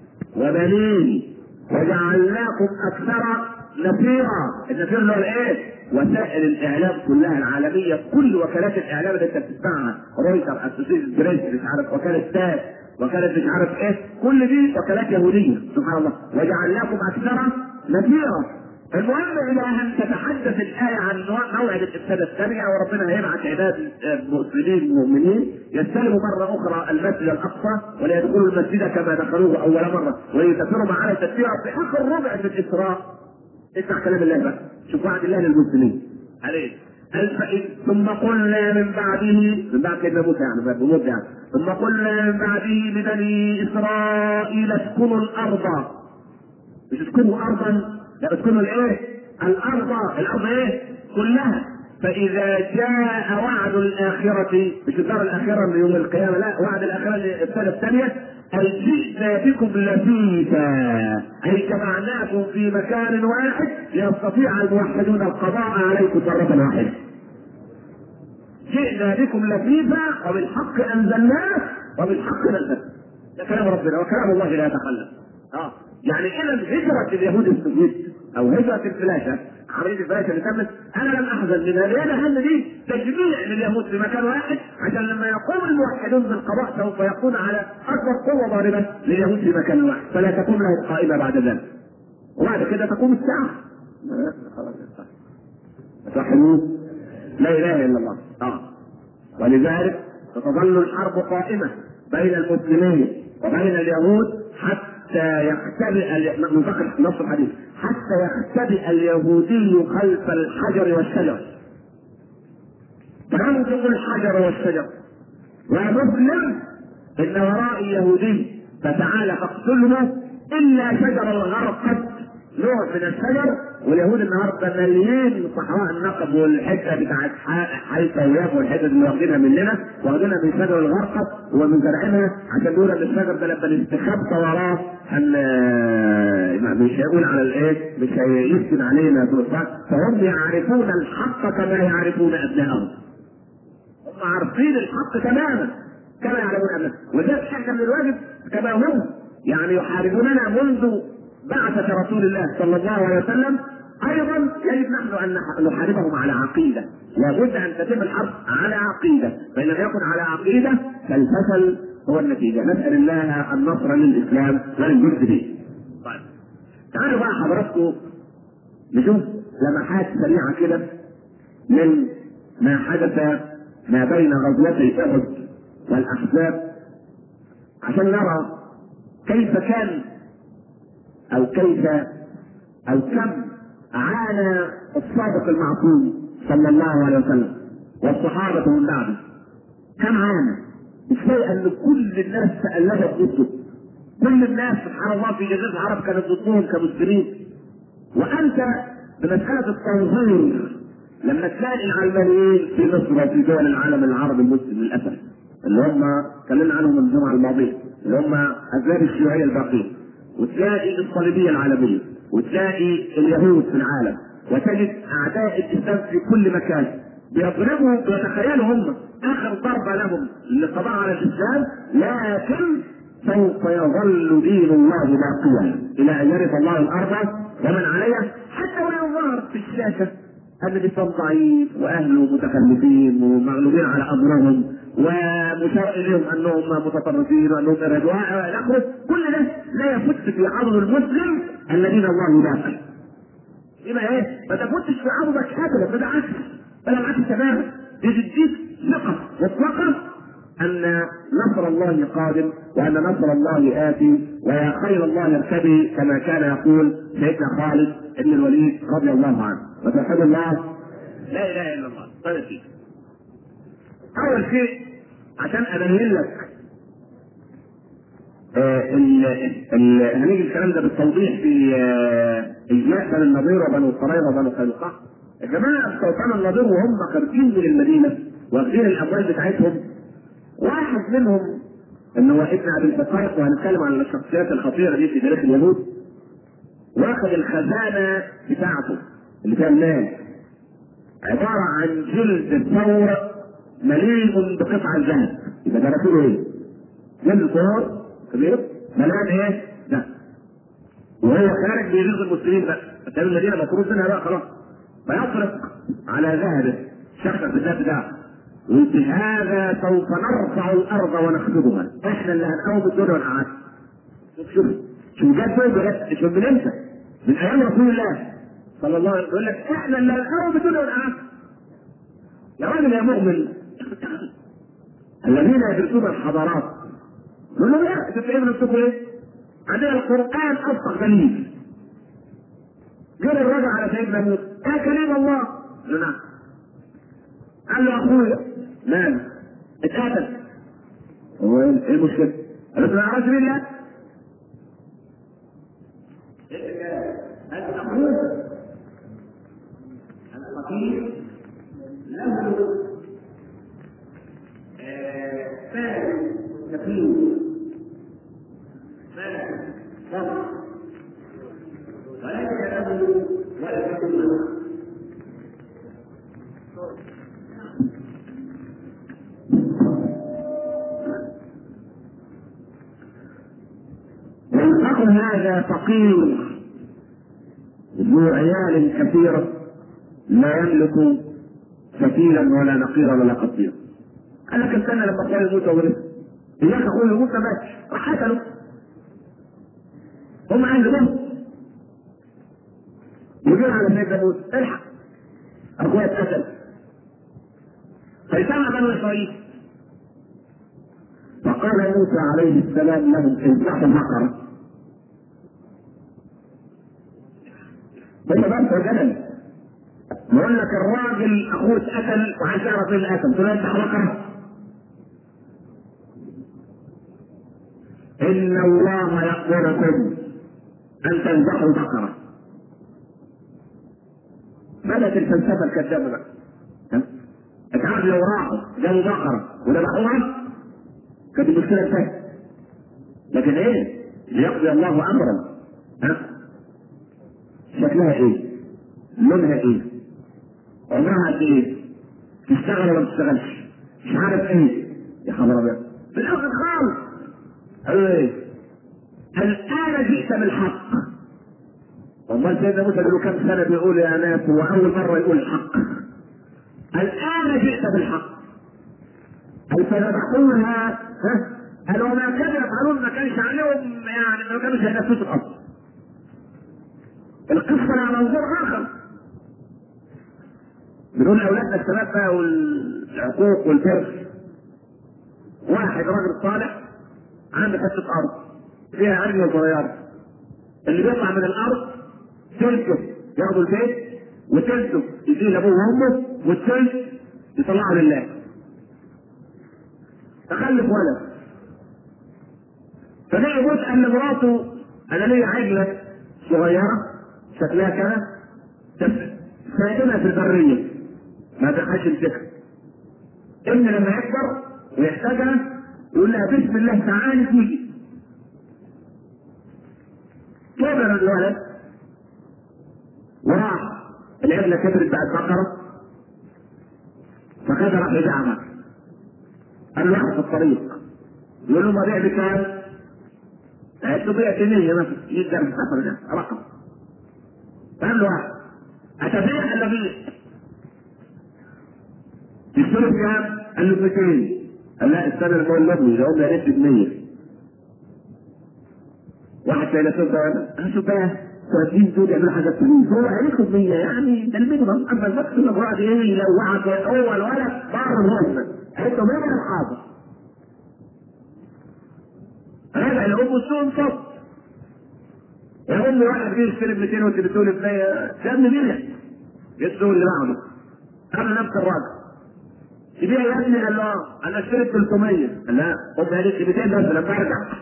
وبنين وجعلناكم اكثر نفيرا النفير اللي هو الايه؟ وسائل الاعلام كلها العالميه كل وكالات الاعلام اللي انت بتسمعها رويتر اسوسيشن بريس مش عارف وكاله تاس وكاله مش عارف ايه كل دي وكالات يهوديه سبحان الله وجعلناكم اكثر نفيرا المهم الى ان تتحدث الايه عن موعد الابتداء الثانيه وربنا هيبعث عباد المسلمين المؤمنين يستلموا مره اخرى المسجد الاقصى ولا يدخلوا المسجد كما دخلوه اول مره ويسافروا معنا تسيرا في اخر ربع من الاسراء اسمع كلام الله بقى شوف وعد الله للمسلمين عليه فإن ثم قلنا من بعده من بعد سيدنا موسى يعني بموت يعني ثم قلنا من بعده لبني اسرائيل اسكنوا الارض مش اسكنوا ارضا لا اسكنوا الايه؟ الارض الارض ايه؟ كلها فإذا جاء وعد الآخرة مش الدار الآخرة من يوم القيامة لا وعد الآخرة السنة الثانية أي جئنا بكم لفيفا أي جمعناكم في مكان واحد ليستطيع الموحدون القضاء عليكم مرة واحدة. جئنا بكم لفيفا وبالحق أنزلناه وبالحق نزلناه. ده كلام ربنا وكلام الله لا يتخلف. اه يعني إذا هجرة اليهود السوفيت أو هجرة الفلاشة عملية الفلاشة اللي تمت أنا لم أحزن منها لأن أهم دي تجميع لليهود في مكان واحد عشان لما يقوم الموحدون بالقضاء سوف يكون على أكبر قوة ضاربة لليهود في مكان واحد فلا تكون له قائمة بعد ذلك وبعد كده تقوم الساعة صحيح لا إله إلا الله آه ولذلك ستظل الحرب قائمة بين المسلمين وبين اليهود حتى حتى يختبئ ننتقل نص الحديث حتى يختبئ اليهودي خلف الحجر والشجر فينظر الحجر والشجر ومسلم ان ورائي يهودي فتعالى فاقتله الا شجر الغرقد نوع من الشجر واليهود النهارده مليين صحراء النقب والحته بتاعت حيفا ويافا والحته اللي واخدينها مننا واخدينها من شجر الغرقد ومن زرعنا عشان نقول ان الشجر ده لما نستخبى وراه ان مش هيقول على الايه؟ مش هيسكن علينا سلطان فهم يعرفون الحق كما يعرفون ابنائهم. هم عارفين الحق تماما كما يعلمون ابنائهم وذلك احنا من الواجب كما هم يعني يحاربوننا منذ بعثة رسول الله صلى الله عليه وسلم ايضا يجب نحن ان نحاربهم على عقيده لابد ان تتم الحرب على عقيده فان لم يكن على عقيده فالفشل هو النتيجه نسال الله النصر للاسلام وللمسلمين طيب تعالوا بقى حضراتكم نشوف لمحات سريعه كده من ما حدث ما بين غزوتي احد والاحزاب عشان نرى كيف كان او كيف او كم عانى الصادق المعصوم صلى الله عليه وسلم والصحابة من بعده كم عانى ازاي ان كل الناس تألفت ضده كل الناس سبحان الله في جزيرة العرب كانت ضدهم كمسلمين وانت بمسألة التنظير لما تلاقي العلمانيين في مصر وفي دول العالم العربي المسلم للاسف اللي هم اتكلمنا عنهم الجمعة الماضية اللي هم أسباب الشيوعية الباقية وتلاقي الصليبية العالمية وتلاقي اليهود في العالم وتجد أعداء الإسلام في كل مكان بيضربوا ويتخيلوا هم آخر ضربة لهم للقضاء على الإسلام لكن سوف يظل دين الله باقيا إلى أن يرث الله الأرض ومن عليها حتى ولو ظهر في الشاشة أن الإسلام ضعيف وأهله متخلفين ومغلوبين على أمرهم ومشار اليهم انهم متطرفين وانهم ارهابيين الى اخره كل ده لا يفت في عضد المسلم الذين الله باقي يبقى ايه؟ ما تفوتش في عضدك ابدا بالعكس بل العكس تماما بتديك ثقه مطلقه ان نصر الله قادم وان نصر الله اتي ويا خير الله اركبي كما كان يقول سيدنا خالد بن الوليد رضي الله عنه وتوحد الله لا اله الا الله طيب اول شيء عشان ابين لك آه ال ال هنيجي الكلام ده بالتوضيح في آه اجماع بني النضير وبنو قريظه وبنو قينقاع الجماعه بتوع بني النضير وهم خارجين من المدينه واخدين الاموال بتاعتهم واحد منهم ان هو ابن ابي الفقارق وهنتكلم عن الشخصيات الخطيره دي في تاريخ اليهود واخد الخزانه بتاعته اللي فيها المال عباره عن جلد ثور مليء بقطع الذهب يبقى ده رسول ايه؟ جلد ثور كبير مليان ايه؟ ده وهو خارج بيغيظ المسلمين بقى فكان المدينه مفروض منها بقى خلاص فيطرق على ذهبه شخص بالذات بتاعه وانت هذا سوف نرفع الارض ونخفضها احنا اللي هنقوم الدنيا ونقعدها شوف شوف شوف جاب فين بجد شوف من امتى؟ من ايام رسول الله صلى الله عليه وسلم يقول لك احنا اللي هنقوم الدنيا ونقعدها يا راجل يا مؤمن الذين يدرسون الحضارات يقول لهم لا انتوا ايه بنكتبوا ايه؟ عندنا القران اصدق دليل جاب الرجل على سيدنا موسى يا كريم الله قال له نعم قال له اخويا مال اتقتل هو ايه المشكله؟ قال له ما اعرفش مين لا قال اخوه الفقير له فارس كثير هذا فقير ذو عيال كثيرة لا يملك فتيلا ولا نقيرا ولا قصيرا قال لك استنى لما اخويا يموت وورث اياك اخويا يموت ما ماتش راح قتله هم عندهم يجي على سيدنا موسى الحق اخويا اتقتل فاجتمع بنو اسرائيل فقال موسى عليه السلام لهم اذبحوا بقره هم بس جدل بقول لك الراجل اخوه اتقتل وعايز يعرف ايه اللي قتل تقول له اذبح بقره ان الله يامركم ان تذبحوا بقره بدات الفلسفه الكذابه بقى ها؟ انت عارف لو راحوا جابوا بقره وذبحوها كانت المشكله انتهت لكن ايه ليقضي الله امرا ها شكلها ايه لونها ايه عمرها قد ايه تشتغل ولا ما تشتغلش مش عارف ايه يا خبر ابيض في الاخر خالص قالوا ايه الان جئت بالحق امال سيدنا موسى له كم سنه بيقول يا ناس هو اول مره يقول الحق الان جئت بالحق قال فذبحوها ها قال وما كانوا يفعلون ما كانش عليهم يعني ما كانوش هينفذوا الاصل القصه لها منظور اخر بنقول لاولادنا الشباب بقى والعقوق والبر واحد راجل صالح عنده حته ارض فيها عجله صغيره اللي بيطلع من الارض تلته ياخدوا البيت وتلته يجي لابوه وامه والثلث يطلعه لله تخلف ولد فجاء يموت ان مراته انا ليا عجله صغيره شكلها كده ساكنه في البريه ما تخش الفكر ابن لما يكبر ويحتاجها يقول لها بسم الله تعالي تيجي كبر الولد وراح العجله كبرت بعد بقره فخد راح يدعمها قال له واحد في الطريق يقول له ببيع بكام؟ قالت له بيع جنيه مثلا يقدر السفر ده رقم قال له واحد هتبيع ولا بيع؟ تشتري بكام؟ قال له 200 قال لا استنى لما اقول لابني ده قلنا قالت ب 100 واحد فيلسوف ده انا شوف بقى 30 دول يعملوا حاجه فلوس هو هياخد 100 يعني ده المينيمم اما الوقت اللي بعد ايه يلوعك هو الولد بره الوزن قالت له 100 حاضر رجع لامه السوق صف يا امي واحد جه يشتري ب 200 وانت بتقول ب 100 يا ابني بيع السوق اللي بعده قال نفس الراجل تبيع يا ابني قال له اه انا اشتري ب 300 قال لا امي قالت لي 200 بس لما ارجع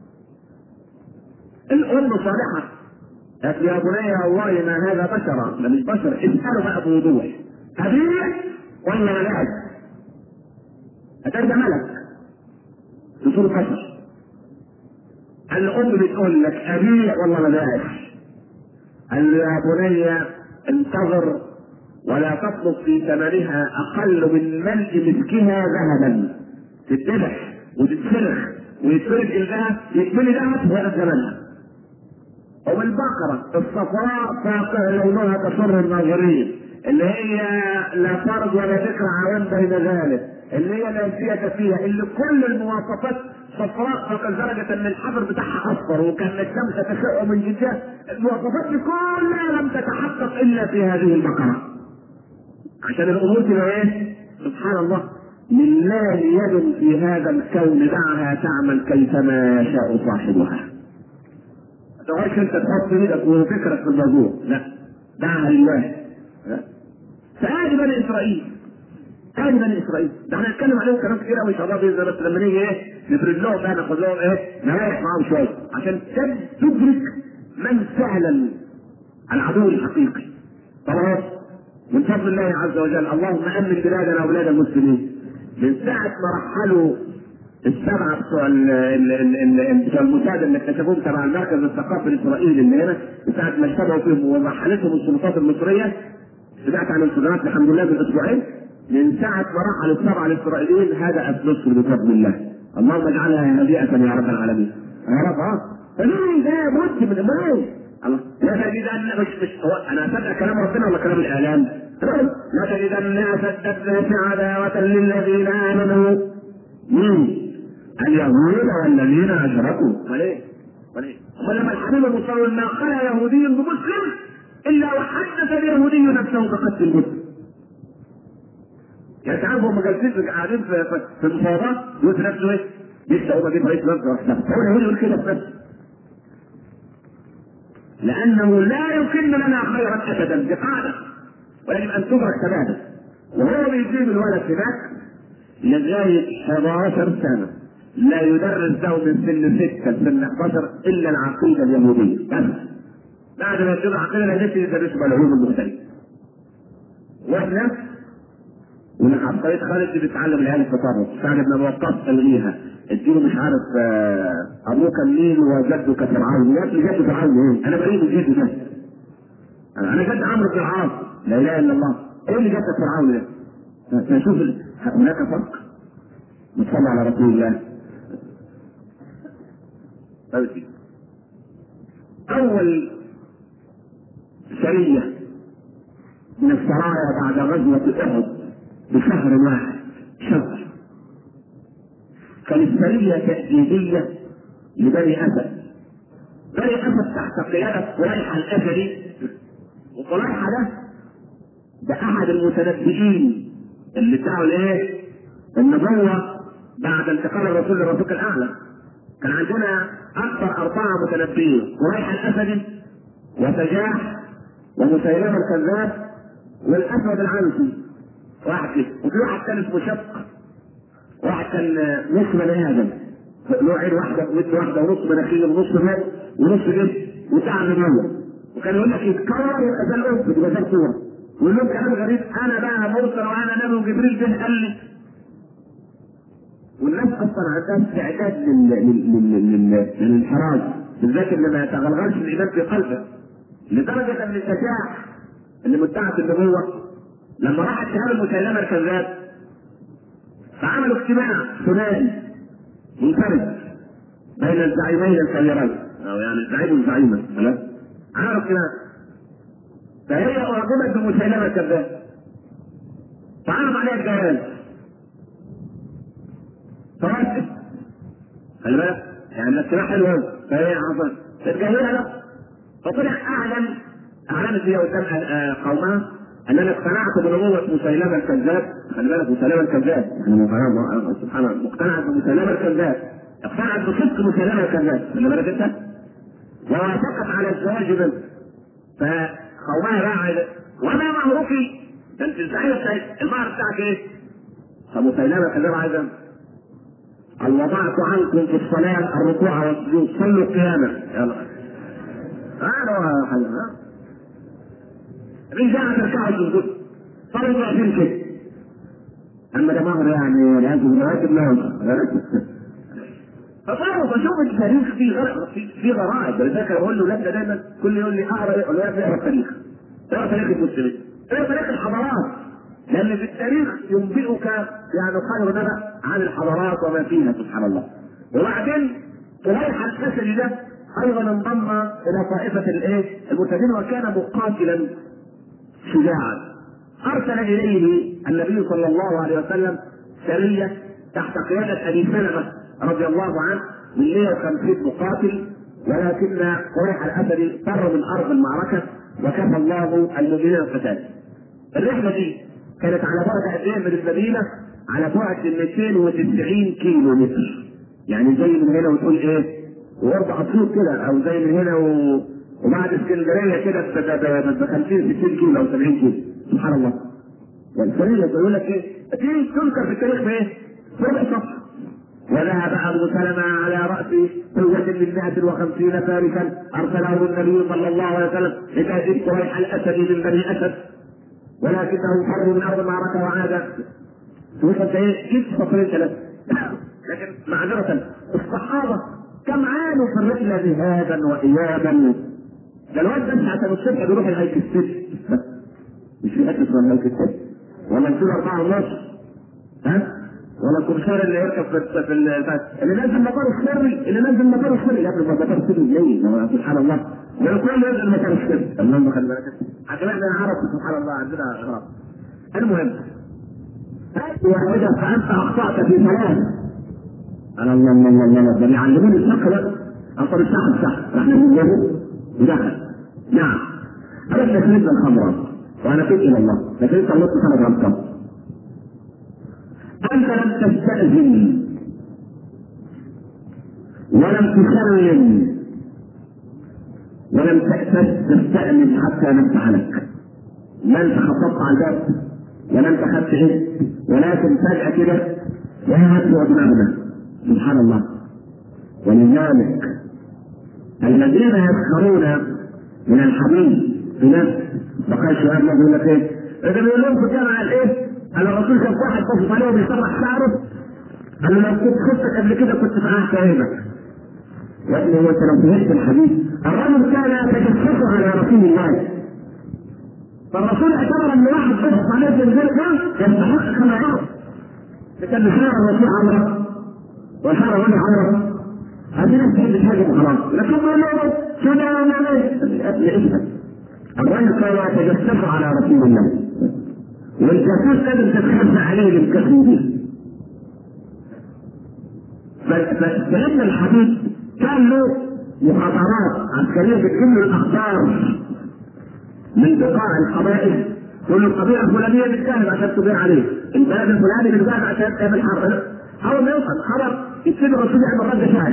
الام صالحه قالت يا بني والله ما هذا بشرا ده مش بشر اساله بقى بوضوح ابيع ولا ملاك هترجع ملك تصير بشر الام بتقول لك ابيع ولا ملاك قال له يا بني انتظر ولا تطلب في ثمنها اقل من ملء مسكها ذهبا تتذبح وتتسرخ ويتفرد الذهب يتملي ذهب ولا ثمنها وبالبقرة الصفراء فاقع لونها تسر الناظرين اللي هي لا فرد ولا ذكر عوام بين ذلك اللي هي ناسية فيها اللي كل المواصفات صفراء فوق درجة ان الحجر بتاعها اصفر وكان الشمس تشع من جدها المواصفات دي كلها لم تتحقق الا في هذه البقرة عشان الامور تبقى ايه؟ سبحان الله لله يد في هذا الكون دعها تعمل كيفما يشاء صاحبها تقعدش انت تحط ايدك وفكرك في الموضوع لا دعها لله فهذه بني اسرائيل هذه بني اسرائيل ده احنا هنتكلم عليهم كلام كتير قوي ان شاء الله باذن الله بس لما نيجي ايه نفرد لهم بقى ناخد لهم ايه نريح معاهم شويه عشان تدرك من فعلا العدو الحقيقي خلاص من فضل الله عز وجل اللهم امن بلادنا وبلاد المسلمين من ساعه ما رحلوا السبعه بتوع بتوع المساعده اللي اكتشفوهم تبع المركز الثقافي الاسرائيلي اللي هنا من ساعه ما اشتبهوا فيهم ومحلتهم السلطات المصريه سمعت عن الصدمات الحمد لله من اسبوعين من ساعه ما رحل السبعه الاسرائيليين هدأت مصر بفضل الله اللهم اجعلها هادئه يا رب العالمين يا رب اه فمين ده بد من المال الله لا تجدن مش مش هو انا اصدق كلام ربنا ولا كلام الاعلام؟ لا تجدن اشد الناس عداوة للذين امنوا مين؟ اليهود والذين اشركوا وليه؟ وليه؟ ولما الحبيب المصور ما خلا يهودي بمسلم الا وحدث اليهودي نفسه بقتل المسلم يعني تعرف هم جالسين قاعدين في في, في المفاوضات يقول في نفسه ايه؟ لسه هو بجيب رئيس مصر واحده هو اليهودي يقول كده في نفسه لانه لا يكن لنا خيرا ابدا دي قاعده ويجب ان تدرك تماما وهو بيجيب الولد هناك لغايه 11 سنه لا يدرس له من سن 6 لسن 11 الا العقيده اليهوديه بس بعد ما يدرس العقيده اليهوديه يدرسوا العلوم المختلفه واحنا من عبقرية خالد اللي بيتعلم العيال التطرف سعد بن وقاص تلغيها اديله مش عارف آه، ابوك النيل وجدك فرعون يا ابني جد فرعون ايه؟ انا بعيد من جد ده انا جد عمرو بن العاص لا اله الا الله ايه اللي جدك فرعون ده؟ فشوف ال- هناك فرق نصلي على رسول الله طيب. اول سريه من السرايا بعد غزوه احد بشهر واحد شهر كانت سريه تأديبيه لبني اسد بني اسد تحت قياده قريحه الاسدي وقريحه ده ده احد المتنبئين اللي ادعوا الايه؟ النبوه بعد انتقال الرسول للرفيق الاعلى كان عندنا اكثر اربعه متنبئين قريحه الاسدي وسجاح ومسيلمه الكذاب والاسود العنسي واحد كده وفي واحد كان اسمه شق واحد كان نص بني ادم له عين واحده ودن واحده ونص مناخير ونص مال ونص جسم وتعب من وكان يقول لك يتكرر يبقى ده الاسد يبقى ده الصوره ويقول لهم كلام غريب انا بقى مرسل وانا نبي وجبريل جه قال لي والناس اصلا عندها استعداد لل... لل... لل... لل... للانحراف بالذات اللي ما يتغلغلش الايمان في قلبه لدرجه ان الشجاع اللي مدعى في النبوه لما راح اتهام مسيلمه الكذاب فعملوا اجتماع ثنائي منفرد بين الزعيمين الكبيرين او يعني الزعيم والزعيمه خلاص عملوا اجتماع فهي اعجبت بمسيلمه الكذاب فعرض عليها الجواز فوافقت خلي بالك يعني الاجتماع حلو قوي فهي عصر تتجاهلها لا فطلع اعلن اعلنت هي قدام آه، قومها ان انا اقتنعت بنبوه مسيلمه الكذاب خلي بالك مسيلمه الكذاب يعني مقتنعة- سبحان الله مقتنعت بمسيلمه الكذاب اقتنعت بصدق مسيلمه الكذاب خلي بالك انت ووافقت على الزواج منه فقومها بقى عايزة وما مهرك ده انت الزعيم بتاعت المهر بتاعك ايه؟ فمسيلمه الكذاب عايزه قال وضعت عنكم في الصلاة الركوع والسجود صلوا قياما يلا قالوا حاجة ها رجع تركعوا السجود صلوا واقفين كده أما ده مهر يعني لازم راتب لهم فطلعوا فشوف التاريخ في غرائب في, في غرائب ولذلك بقول له لا دايما كل يقول لي اقرا يقول لي اقرا التاريخ اقرا تاريخ المسلمين اقرا تاريخ الحضارات لان في التاريخ ينبئك يعني خير نبأ عن الحضارات وما فيها سبحان الله وبعدين طليحة الاسدي ده ايضا انضم الى طائفة الايه المرتدين وكان مقاتلا شجاعا ارسل اليه النبي صلى الله عليه وسلم سرية تحت قيادة ابي سلمة رضي الله عنه من 150 مقاتل ولكن قريح الاسدي فر من ارض المعركة وكفى الله المؤمنين القتال الرحلة دي كانت على بعد قد ايه من المدينة؟ على بعد 290 كيلو متر. يعني زي من هنا وتقول ايه؟ واربع اسيوط كده او زي من هنا و... وبعد اسكندريه كده ب 50 60 كيلو او 70 كيلو سبحان الله. والسريه بيقول لك ايه؟ دي تذكر في التاريخ بايه؟ ربع صفحه. وذهب ابو سلمه على راس قوه من 150 فارسا ارسله النبي صلى الله عليه وسلم لتهديد قريش الاسد من بني اسد ولكنه خرج من ارض المعركه وعاد تقول انت ايه جبت سطرين ثلاثه لكن معذره الصحابه كم عانوا في الرحله ذهابا وايابا ده الواد بس عشان الصبح بيروح الهيك الست مش في حته اسمها الهيك الست ولا نصير اربعه ونص ها ولا الكمسار اللي يركب في في ال- اللي نازل مطار السري اللي نازل مطار السري يا ابني مطار السري ليه؟ ما هو سبحان الله ده الكل ينزل مطار السري اللهم خلي بالك عشان احنا عرب سبحان الله عندنا اغراض المهم واذا فانت اخطات في ثلاث انا الله الله الله الله ده بيعلموني الفقه بقى اصل السحر السحر راح نقول ودخل نعم انا تكليف الخمره وانا تبت الى الله لكن انت الله سبحانه وتعالى انت لم تستاذن ولم تسلم ولم تستأنس حتى نفتح لك لا انت خطبت على الباب ولا انت خدت ايه ولكن فجأة كده يا هاتوا دماغنا سبحان الله ولذلك الذين يسخرون من الحبيب في نفس بقى الشباب يقول لك ايه؟ اذا بيقول لهم في الجامعه الايه؟ قال الرسول كان واحد بص عليه وبيسرح شعره قال له لو كنت خدتك قبل كده كنت فقعت عيبك يا ابني هو انت لو فهمت الحديث الرجل كان يتجسس على رسول الله فالرسول اعتبر ان واحد بص عليه في ذلك يستحق كما يعرف لكن شعر الرسول عمره وشعر ولي عمره هذه ناس تحب تهاجم خلاص لكن ما له شو ده انا ليه؟ الرجل كان يتجسس على رسول الله والجاسوس لازم تتخفى عليه بالكثير فسيدنا الحبيب كان له مخاطرات عسكريه بتجيب له الاخبار من بقاع القبائل كل القبيله الفلانيه بتجاهد عشان تبيع عليه البلد الفلاني بتجاهد عشان تعمل حرب اول ما يوصل خبر يكتب الرسول يعمل رد فعل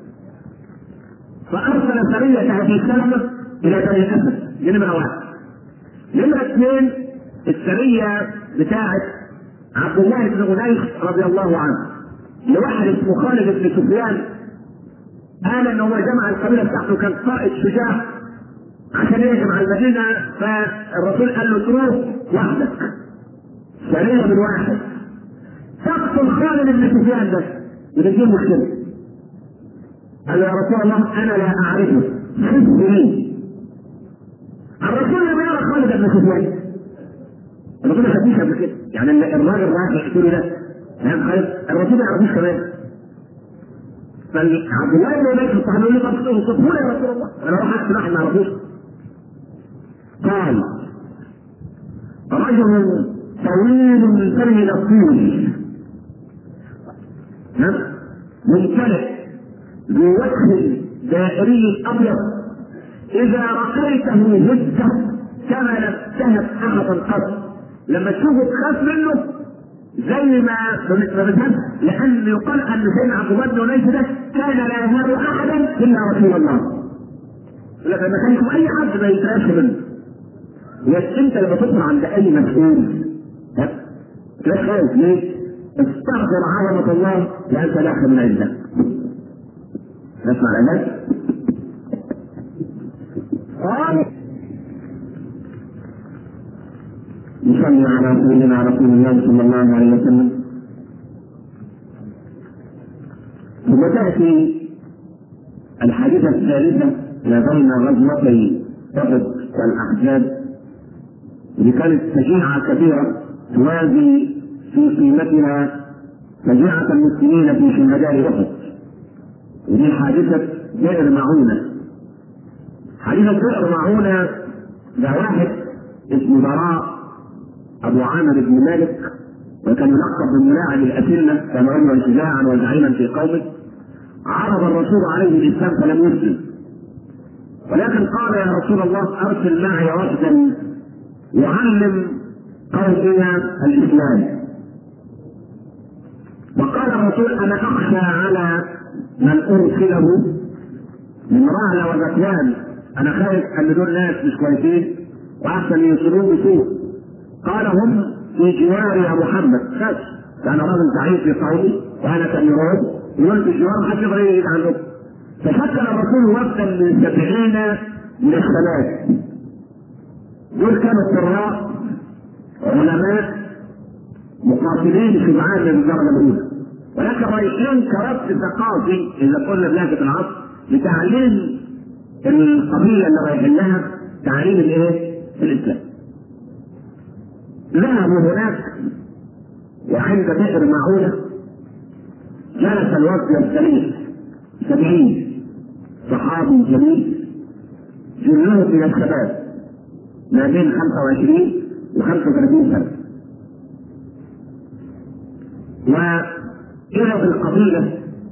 فارسل سريه ابي سلمه الى بني اسد دي نمره واحد نمره اثنين السريه بتاعت عبد الله بن غنيش رضي الله عنه لواحد اسمه خالد بن سفيان قال ان هو جمع القبيله بتاعته كان قائد شجاع عشان يهجم على المدينه فالرسول قال له تروح وحدك سريه من واحد تقتل خالد بن سفيان ده يبقى دي مشكله قال له يا رسول الله انا لا اعرفه خذ لي الرسول لم يرى خالد بن سفيان الرسول ما شافوش قبل كده يعني الراجل رايح يقتله ده فاهم خالد الرسول ما يعرفوش كمان فعبد الله بن ابي الصحابي يقول لي طب اوصفه لي يا رسول الله انا اروح احسن واحد ما يعرفوش قال رجل طويل سيد الطول ممتلئ بوجه دائري ابيض اذا رأيته هزه كما لم تهب احدا قط لما تشوفه تخاف منه زي ما ما بتهب لان يقال ان سيدنا عبد الله بن انيس ده كان لا يهاب احدا الا رسول الله لكن ما كانش اي حد ما يتراش منه بس انت لما تطلع عند اي مسؤول تلاقي خايف ليه؟ استغفر عظمة الله لأنت داخل من عندك. نسمع العلاج؟ قال نصلي على سيدنا رسول الله صلى الله عليه وسلم ثم تأتي الحادثة الثالثة ما بين غزوتي أحد والأحزاب اللي كانت شجيعة كبيرة توازي في قيمتها شجاعة المسلمين في شهداء أحد ودي حادثة بئر معونة حادثة بئر معونة ده واحد اسمه براء أبو عامر بن مالك وكان يلقب بالملاعب الأسلة كان رجلا شجاعا وزعيما في قومه عرض الرسول عليه الإسلام فلم يسلم ولكن قال يا رسول الله أرسل معي رشدا يعلم قومنا الإسلام وقال الرسول انا اخشى على من ارسله من رعل وذكوان انا خايف ان دول ناس مش كويسين واحسن يوصلون بسوء قال هم في جواري يا محمد بس كان راجل ضعيف في قومي وانا كان يراد يقول في الجوار محدش يقدر يجي عنه فشكل الرسول وفدا من سبعين من الثلاث دول كانوا قراء علماء مقاتلين شجعان من الدرجه الاولى ولكن رايحين كربط ثقافي اذا قلنا بلهجه العصر لتعليم القبيله اللي رايحين لها تعليم الايه؟ الاسلام. ذهبوا هناك وعند بئر معونه جلس الوفد يستريح سبعين صحابي جليل جلهم من الشباب ما بين 25 و 35 سنة وإذا القبيلة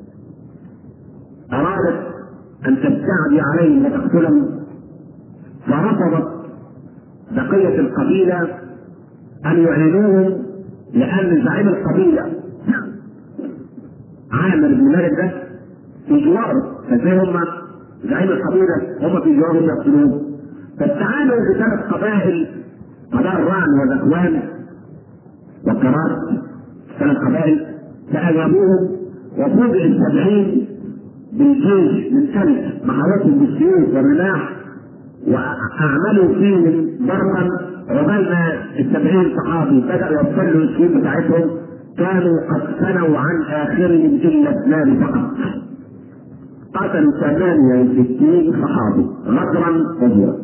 أرادت أن تستعدي عليهم وتقتلهم فرفضت بقية القبيلة أن يعلنوهم لأن زعيم القبيلة عامر بن مالك ده في جواره فازاي هم زعيم القبيلة هم في جوارهم يقتلوه فاستعانوا بثلاث قبائل قبائل رعن وذكوان وقرات ثلاث قبائل فأجابوهم وفوجئ السبعين بالجيش من ثلث محاوتهم بالسيوف والرماح واعملوا فيهم ضربا عقبال ما السبعين صحابي بداوا يصلوا السيوف بتاعتهم كانوا قد ثنوا عن اخرهم الا اثنان فقط قتلوا ثمانية وستين صحابي غدرا وزورا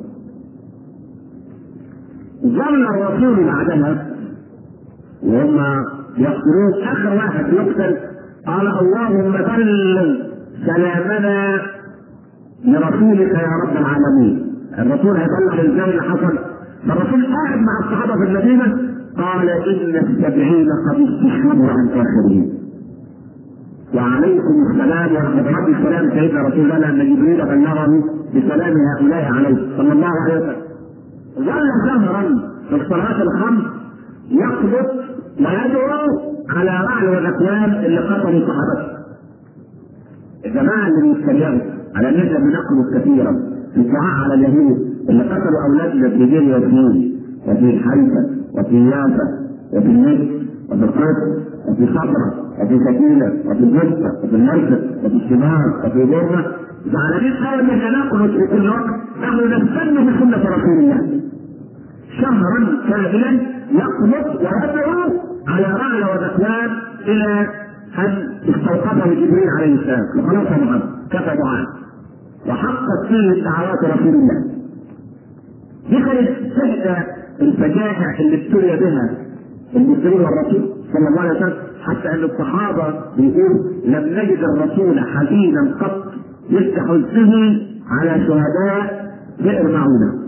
ظل الرسول بعدها وهم يقتلون اخر واحد يقتل قال اللهم بلغ سلامنا لرسولك يا رب العالمين الرسول هيبلغ ازاي اللي حصل فالرسول قاعد مع الصحابه في المدينه قال ان السبعين قد استشهدوا عن اخرين وعليكم السلام ورحمه الله السلام سيدنا رسول الله ان جبريل بلغه بسلام هؤلاء عليه صلى الله عليه وسلم ظل شهرا في الصلاه الخمس يقبض ويدعو على رعل وذكوان اللي قتلوا صحابته الجماعه اللي بيتكلموا على ان احنا بنقبض كثيرا في الدعاء على اليهود اللي قتلوا اولادنا في جيل وسنين وفي الحيفا وفي يافا وفي النجد وفي القدس وفي صبرا وفي سكينه وفي الجثه وفي المركز وفي الشمال وفي بورما زعلانين قوي ان احنا نقبض في كل وقت نحن نستنى بسنه رسول الله شهرا كاملا يقبض ويدعو على رعل وذكوان الى ان استوقفه جبريل عليه السلام وخلاص يا محمد كفى دعاء وحقت فيه دعوات رسول الله دي كانت احدى الفجائع اللي ابتلي بها المسلمين والرسول صلى الله عليه وسلم حتى ان الصحابه بيقول لم نجد الرسول حزينا قط يفتح حزنه على شهداء بئر معونه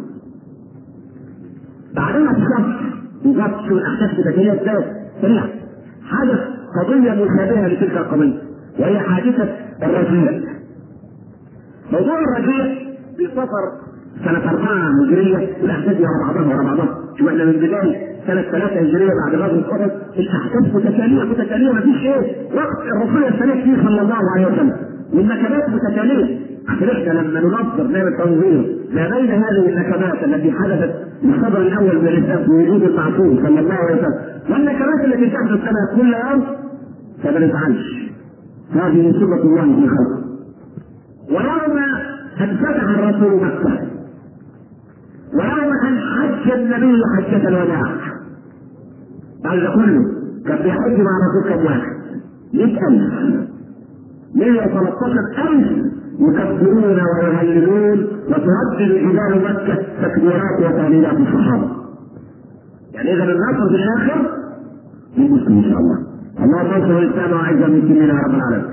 بعدها بشهر بالظبط شو الاحداث البديهيه ازاي سريع حدث قضيه مشابهه لتلك القضيه وهي حادثه الرجيع موضوع الرجيع في سفر سنة أربعة هجرية الأحداث ورا بعضها ورا بعضها شو احنا من بداية سنة ثلاثة هجرية بعد غزوة أحد الأحداث متتالية متتالية ما فيش إيه وقت الرسول يستمر فيه صلى الله عليه وسلم والنكبات متتالية عشان احنا لما ننظر نعمل تنظير ما بين هذه النكبات التي حدثت في الصدر الأول من الإسلام في وجود المعصوم صلى الله عليه وسلم والنكبات التي تحدث لنا كل يوم فما نفعلش هذه سنة الله في خلقه ويوم أن فتح الرسول مكة ويوم أن حج النبي حجة الوداع بعد ده كله كان بيحج مع الرسول كم واحد؟ 100000 113000 يكبرون ويهللون وتردد جبال مكة تكبيرات وتهليلات الصحابة. يعني إذا النصر في الآخر للمسلم إن شاء الله. اللهم انصر الإسلام وأعز المسلمين يا رب العالمين.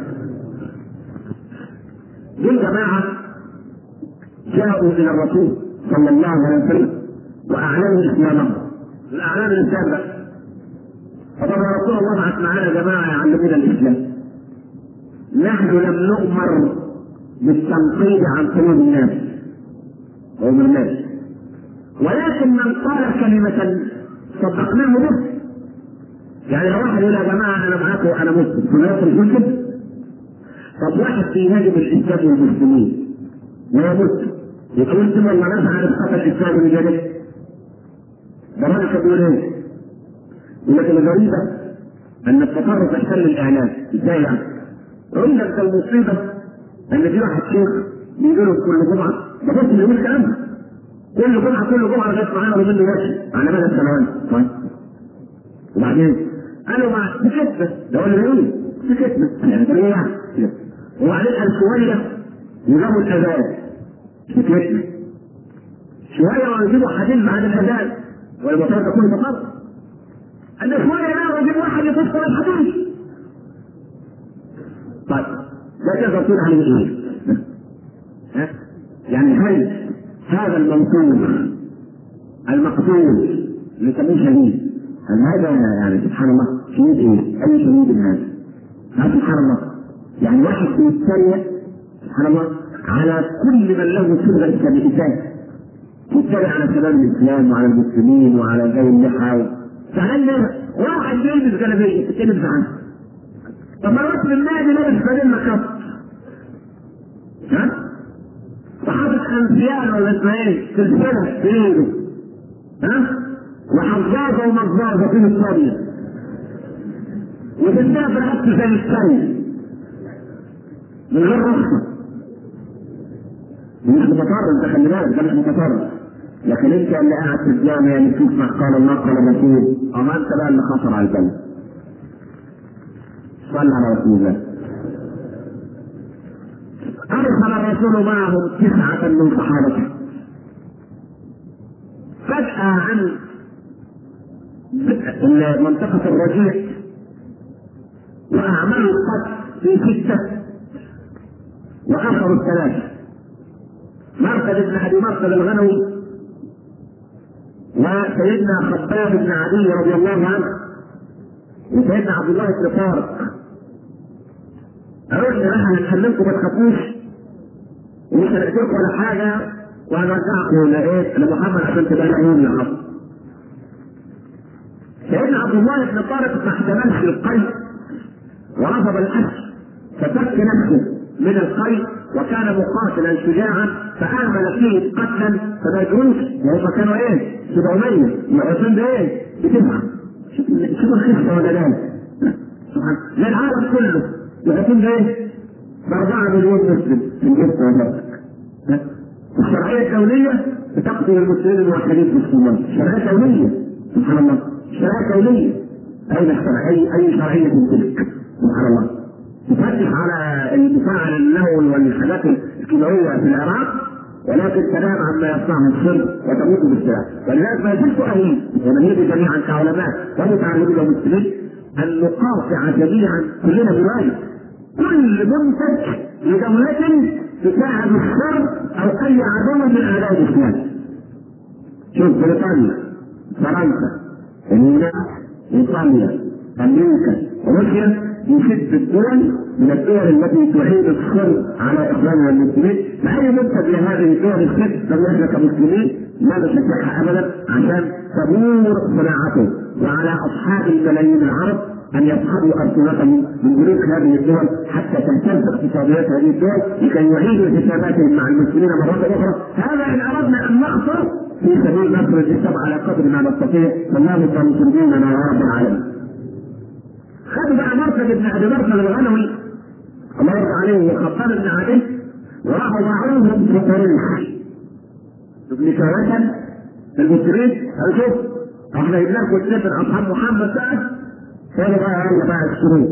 دول جماعة جاءوا إلى الرسول صلى الله عليه وسلم وأعلنوا إسلامهم من أعلان الإسلام بقى فطبعا رسول الله بعث معانا جماعة يعلمونا الإسلام نحن لم نؤمر بالتنقيب عن قلوب الناس قلوب الناس ولكن من قال كلمة صدقناه به يعني لو واحد يقول يا جماعة أنا معاكم وأنا مسلم فلا يخرج طب واحد بيهاجم الاسلام والمسلمين وهو مسلم يبقى مسلم ولا ناس عارف قتل الاسلام من جانب ده راجل كان بيقول ايه؟ يقول لك الغريبه ان التطرف يحتل الاعلام ازاي يعني؟ عندك ده المصيبه ان في واحد شيخ بيجي له كل جمعه ده بس بيقول كلامها كل جمعه كل جمعه لغايه معانا ومنه ماشي على مدى السنوات طيب وبعدين قالوا مع بكتبه ده هو اللي بيقول بكتبه يعني ده ايه يعني؟ وبعدين قال شويه يجابوا الاذان بكتبه شويه ويجيبوا حديث بعد الاذان والمطار تكون مطار قال شويه لا ويجيب واحد يفسر الحديث تقدر تقول عليه ايه؟ ها؟ يعني هل هذا المنصور المقتول اللي يسموه شهيد هل هذا يعني سبحان الله شهيد ايه؟ اي شهيد هذا؟ ها سبحان الله يعني واحد بيتريق سبحان الله على كل من له صبغه الاسلاميه يتريق على شباب الاسلام وعلى المسلمين وعلى ذوي اللحى فهل واحد يلبس جلابيه تتكلم عنه طب ما الوقت النادي لابس بدل مكان ها؟ وحاطط انسيان ولا اسمها ايه؟ سلسله في ايده ها؟ وحظاظه ومظاظه في الصبيه وبالله بالعكس زي السيد من غير رخصه مش متطرف ده خلي بالك ده مش متطرف لكن انت اللي قاعد في الجامع اللي تسمع قال الله قال الرسول اما انت بقى اللي خطر على البلد صلى على رسول الله ارسل الرسول معهم تسعه من صحابته فجاه عن منطقه الرجيع واعملوا القتل في سته واخروا الثلاثه مرقد بن ابي مرقد الغنوي وسيدنا خباب بن علي رضي الله عنه وسيدنا عبد الله بن طارق قالوا لي احنا هنكلمكم ما تخافوش ومش هنأتيكم ولا حاجه وهنرجعكم لايه؟ لمحمد عشان تبقى العيون يا رب. سيدنا عبد الله بن طارق ما احتملش القيد ورفض الاسر ففك نفسه من القيد وكان مقاتلا شجاعا فآمن فيه قتلا فما يدروش وهم كانوا ايه؟ 700 يعطون بايه؟ بتسعه شوف شوف الخفه ولا لا؟ سبحان للعالم كله يعطون بايه؟ بأربعة مليون مسلم في الجسم وذلك الشرعية الدولية بتقتل المسلمين الموحدين في الصومال، شرعية دولية سبحان الله، شرعية دولية أين الشرعية؟ أي شرعية تلك؟ سبحان الله تفتش على الدفاع عن النووي والحاجات الكيماويه في العراق ولكن تنام عما يصنعه الشرك وتموت بالسلاح ولذلك ما زلت اهيب ونريد جميعا كعلماء ومتعلمين ومسلمين ان نقاطع جميعا كلنا بواجب كل منتج لدولة تساعد الشر او اي عدو من اعداء الاسلام. شوف بريطانيا فرنسا اليونان ايطاليا امريكا روسيا يشد الدول من الدول التي تعيد الشر على اخواننا المسلمين فاي منتج لهذه الدول الست لم احنا كمسلمين لا نشجعها ابدا عشان تدور صناعته وعلى اصحاب الملايين العرب ان يصحبوا السنتهم من جنود هذه الدول حتى تهتز اقتصاديات هذه الدول لكي يعيدوا حساباتهم مع المسلمين مره اخرى هذا ان اردنا ان نخطر في سبيل نصر الاسلام على قدر ما نستطيع اللهم انصر ديننا يا رب العالمين خدوا بقى مركز ابن ابي مركز الغنوي الله يرضى عليه وخطاب بن علي وراحوا معوهم في طريق ابن شوكة المسلمين قالوا شوف احنا جبنا لكم اثنين من اصحاب محمد بقى قالوا بقى يلا بقى اشتروه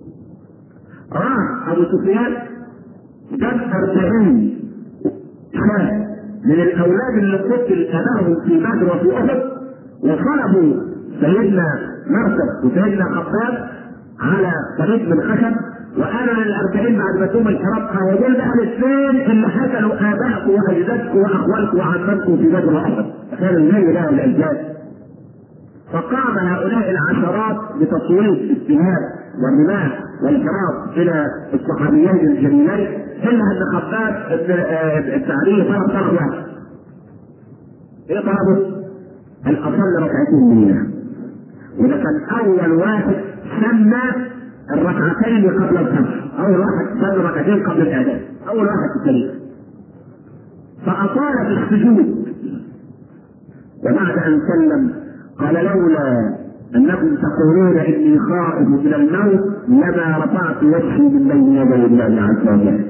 راح ابو سفيان جاب 40 شاب من الاولاد اللي قتل اباهم في بدر وفي احد وصلبوا سيدنا مركب وسيدنا خباب على طريق من خشب وانا من الاربعين بعد ما توم الحرب ودول بقى الاثنين اللي قتلوا ابائكم واجدادكم واخوالكم وعمامكم في بدر واحد كان الليل ده الاجداد فقام هؤلاء العشرات بتصويت السهام والرماح والحراب الى الصحابيين الجليلين الا ان خباب التعريف طلب طلب واحد ايه طلبه؟ ان اصلي ركعتين منها وده كان اول واحد سمى الركعتين قبل الخمس اول واحد سمى ركعتين قبل الاذان اول واحد في التاريخ فاطال في السجود وبعد ان سلم قال لولا انكم تقولون اني خائف من الموت لما رفعت وجهي من بين يدي الله عز وجل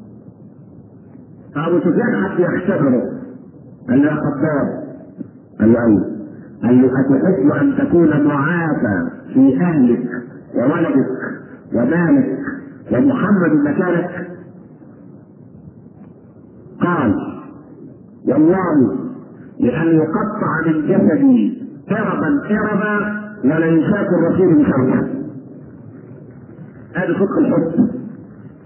فابو سفيان حتى يختبره قال له يا خباب قال له ايوه قال له أتحب أن تكون معافى في أهلك وولدك ومالك ومحمد مكانك؟ قال والله لأن يقطع من جسدي إربا إربا ولا يشاك الرسول بشرطه هذا صدق الحب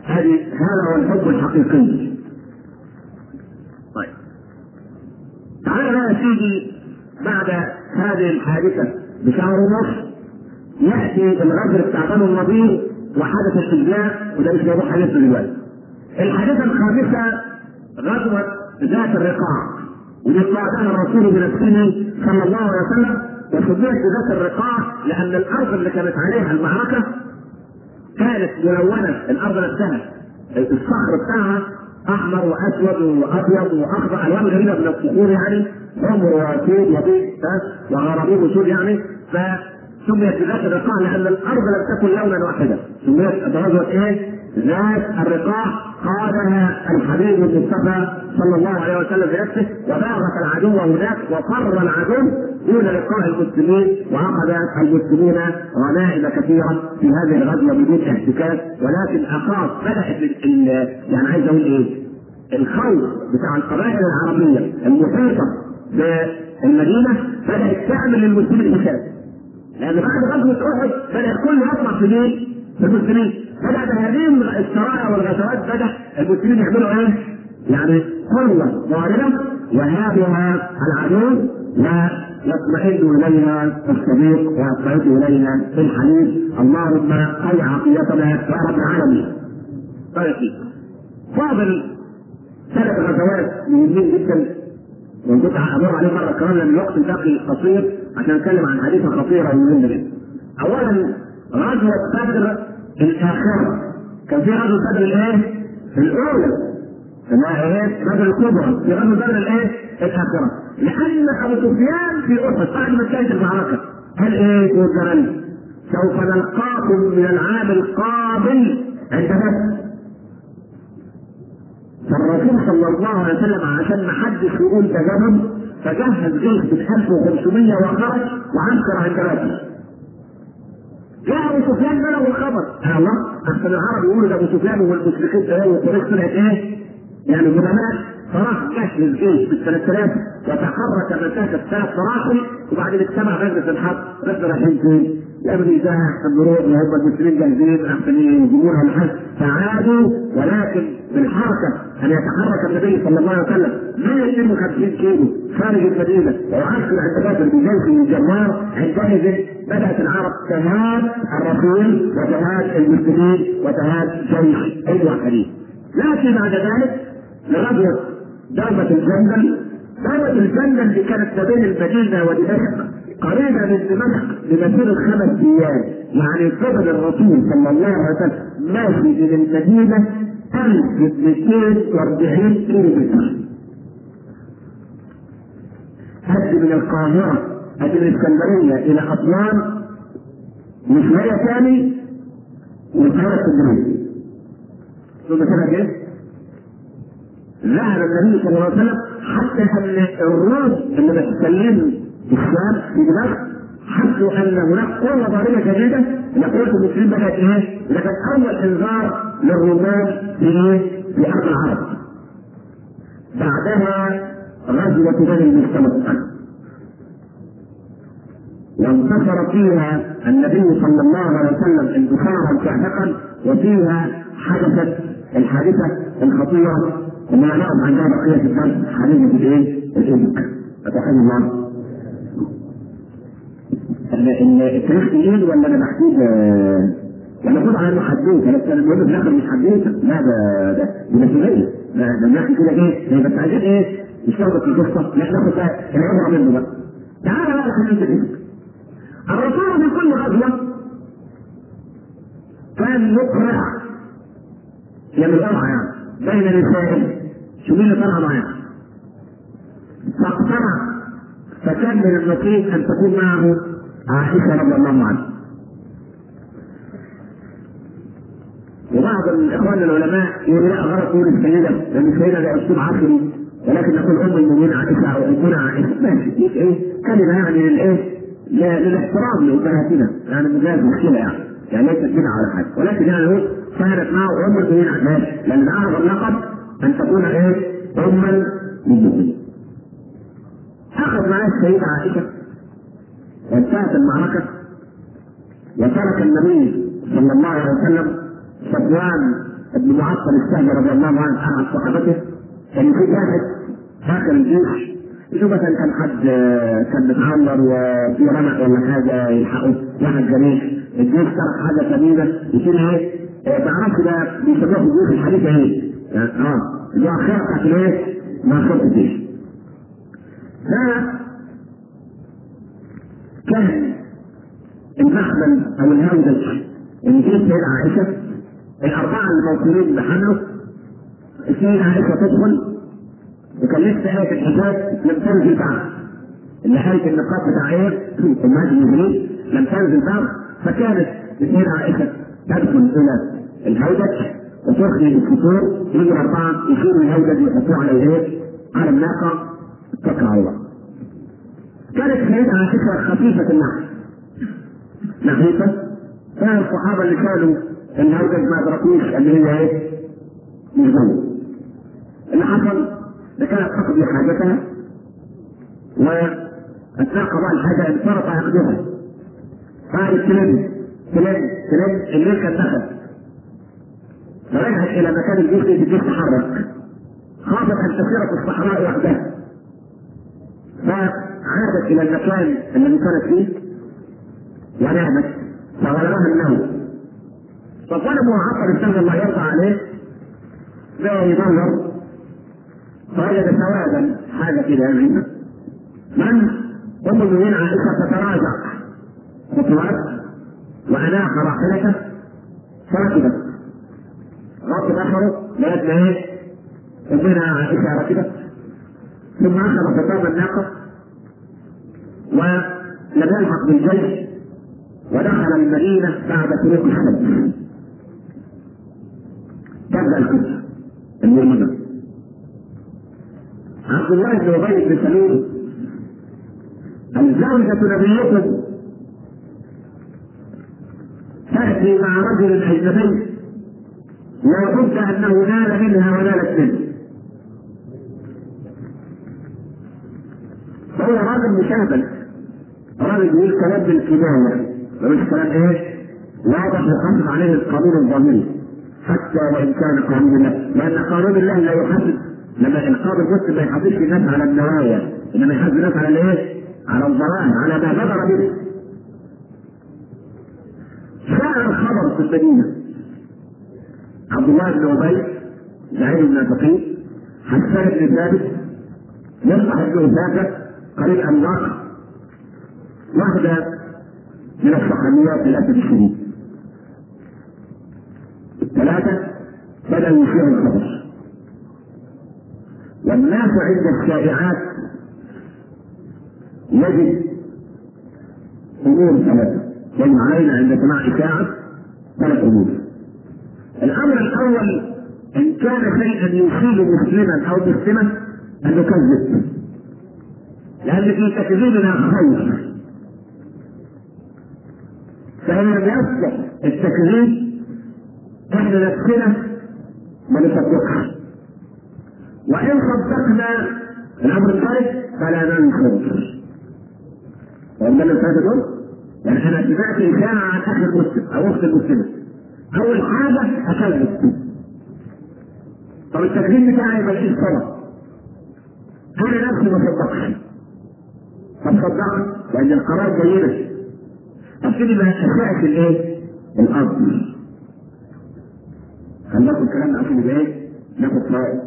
هذه هذا هو الحب الحقيقي طيب تعال بقى يا سيدي بعد هذه الحادثه بشهر ونص ياتي الغزو بتاع بنو النضير وحدث الشجاع وده مش موضوع حديثنا دلوقتي. الحادثه الخامسه غزوه ذات الرقاع ودي قادها الرسول بنفسه صلى الله عليه وسلم وسميت بذات الرقاع لان الارض اللي كانت عليها المعركه كانت ملونه الارض نفسها الصخر بتاعها احمر واسود وابيض واخضر الوان غريبه من الصخور يعني حمر وسود وبيض وغرابيب وسود يعني فسميت بذات الرقاع لان الارض لم تكن لونا واحدا سميت غزوه ايه؟ ذات الرقاع قادها الحبيب المصطفى صلى الله عليه وسلم بنفسه وباغت العدو هناك وفر العدو دون لقاء المسلمين واخذ المسلمون غنائم كثيره في هذه الغزوه بدون احتكاك ولكن اخاف بدات يعني عايز اقول ايه؟ الخوف بتاع القبائل العربيه المحيطه بالمدينه بدات تعمل للمسلمين حساب لان بعد غزوه احد بدا الكل يطمع في مين؟ في المسلمين بدا بهذه السرايا والغزوات بدا المسلمين يعملوا ايه؟ يعني قوه ظاهره يهابها العدو ويطمئن اليها الصديق ويطمئن اليها الحليف اللهم قي عقيدتنا يا رب العالمين. طيب فاضل ثلاث غزوات مهمين جدا وان كنت امر عليه مره كمان لان الوقت الباقي قصير عشان اتكلم عن حديثه خطيره ومهمه جدا. اولا غزوه بدر الاخره كان في غزوه بدر الايه؟ الاولى انها ايه؟ بدر الكبرى في غزوه بدر الايه؟ الاخره لان ابو سفيان في احد بعد ما كانت المعركه قال ايه في الزمن؟ سوف نلقاكم من العام القابل عند بدر فالرسول صلى الله عليه وسلم عشان ما حدش يقول تجاهل فجهز جيش ب 1500 وخرج وعنكر عند بدر جاء ابو سفيان بلغ الخبر يا الله احسن العرب يقولوا ده ابو سفيان والمشركين ايه وقريش طلعت ايه؟ يعني جبناء فراح جهز جيش بال 3000 وتحرك مسافه ثلاث فراخل وبعدين اجتمع مجلس الحرب بس رايحين فين؟ يا ابني ده احسن نروح وهم المسلمين جاهزين احسن يجيبونا الحج فعادوا ولكن بالحركه ان يتحرك النبي صلى الله عليه وسلم 152 كيلو خارج المدينه ويعسكر عند بدر بجيش الجمار عندئذ بدات العرب تهاب الرسول وتهاب المسلمين وتهاب جيش الموحدين لكن بعد ذلك لغزوه دوله الجندل دوله الجندل اللي كانت ما بين المدينه ودمشق قريبة من دمشق بمسيرة خمس أيام، يعني فضل الرسول صلى الله عليه وسلم ماشي من المدينة 1240 كيلو متر. هدي من القاهرة هدي من الإسكندرية إلى أسوان وشوية ثاني والقاهرة اسكندرية. شو كده كده؟ ذهب النبي صلى الله عليه وسلم حتى ان الروم اللي بتتكلموا في الشام في دمشق حسوا ان هناك قوه ضاربه شديده ان قوه المسلمين بدات ايه؟ ده كان اول انذار للرومان في ايه؟ في ارض العرب. بعدها غزوه بني المستمع وانتصر فيها النبي صلى الله عليه وسلم انتصارا ساحقا وفيها حدثت الحادثه الخطيره وما نعلم عنها بقيه الدرس حادثه الايه؟ الافك. اتحد الله ان التاريخ تقيل ولا انا بحكيه ولا خد على انه حدوث انا كان المهم في الاخر مش حدوث لا ده ده دي مسؤوليه ده ده بنحكي كده ايه هي بس عايزين ايه مش ناخد في القصه لا ناخد بقى العبره منه بقى تعالى بقى خلينا نتفق الرسول في كل غزوه كان يقرع يعمل قرعه يعني بين نسائه شو مين اللي طلع معاه فاقتنع فكان من النصيب ان تكون معه عائشه رضي الله عنها. وبعض الاخوان العلماء يقول لا غلط نقول السيده لان السيده ده اسلوب عصري ولكن نقول ام المؤمنين عائشه او امنا عائشه ماشي دي ايه كلمه يعني للايه؟ للاحترام لامهاتنا يعني مجاز مشكله يعني يعني ليست بدعه ولا حاجه ولكن يعني هو كانت معه ام المؤمنين عائشه لان اعظم لقب ان تكون ايه؟ اما للمؤمنين. اخذ معاه السيده عائشه وانتهت المعركه وترك النبي صلى الله عليه وسلم صفوان بن معطل السهل رضي الله عنه احد صحابته كان في واحد داخل الجيش يشوف مثلا كان حد كان متعمر وفي رمق ولا حاجه يلحقه واحد جريح الجيش ترك حاجه ثمينه يصير ايه؟ ما اعرفش ده بيسموها في الجيوش الحديثه ايه؟ يعني اه اللي هو خير بتاعت الايه؟ مؤخرة الجيش. ف كان المحمل او الهودج اللي فيه السيدة عائشة الأربعة الموصولين بحمله السيدة عائشة تدخل وكان لسه آية الحجاب لم تنزل بعد اللي حالة النقاط بتاع ايه؟ أمهات المؤمنين لم تنزل بعد فكانت السيدة عائشة تدخل إلى الهودج وتخرج الفطور يجي أربعة يشيلوا الهودج يحطوه على الايه؟ على الناقة اتكل على الله. كانت السيدة عائشة خفيفة النحو نحيفة فالصحابة اللي كانوا الهودج ما أدركوش أن هي إيه؟ مش جوه. اللي حصل ده كانت تقضي حاجتها وأثناء قضاء الحاجة انفرط عقدها. قالت تلم تلم تلم الليل كان دخل. فرجعت إلى مكان الجيش الجيش تحرك. خافت أن تسير في الصحراء وحدها. فعادت إلى المكان الذي كانت فيه ونامت فغلبها النوم فطلبوا عقل السنة الله يرضى عليه بقى يدور فوجد سوادا حاجة كده يعني من أم المؤمنين عائشة تتراجع خطوات وأناخ راحلته فركبت ركب آخره لقيت إيه؟ أمنا عائشة ركبت ثم أخذ خطاب الناقة ولم يلحق بالجيش ودخل المدينة بعد طريق الشمس تبدأ القصة المؤمنة عبد الله بن أبي بن سلول الزوجة نبيكم تأتي مع رجل أجنبي لا بد أنه نال منها ونالت منه فهو راجل مشابه راجل يقول كلام بالكناية ملوش كلام ايه؟ واضح يحافظ عليه القانون الضميري حتى وان كان قانون الله لان قانون الله لا يحاسب لما القاضي المسلم ما يحاسبش الناس على النوايا انما يحاسب الناس على الايه؟ على الظواهر على ما بدر به شاع الخبر في المدينه عبد الله بن ابي زعيم المنافقين حسان بن ثابت يصبح ابن ثابت قريب املاق واحده من الصحابيات للاسف الشديد. ثلاثة بدأوا يشيعوا الخبر. والناس عند الشائعات يجد امور ثلاثة. يجب علينا عند سماع إشاعة ثلاث امور. الامر الاول ان كان شيئا يصيب مسلما او مسلمة ان نكذب. لان في تكذيبنا خير فإن لم يصلح التكذيب احنا نفسنا ما نصدقش وإن صدقنا الأمر الثالث فلا ننكر وإنما الثلاثة دول يعني أنا سمعت إشاعة عن أخي المسلم أو أخت المسلمة أول حاجة أكذب طب التكذيب بتاعي ماليش صدق أنا نفسي ما صدقش طب صدقت لأن القرار جيدة ابتدي بقى اشاعة الايه؟ الارض. هناخد الكلام ده عشان ايه؟ ناخد فوائد.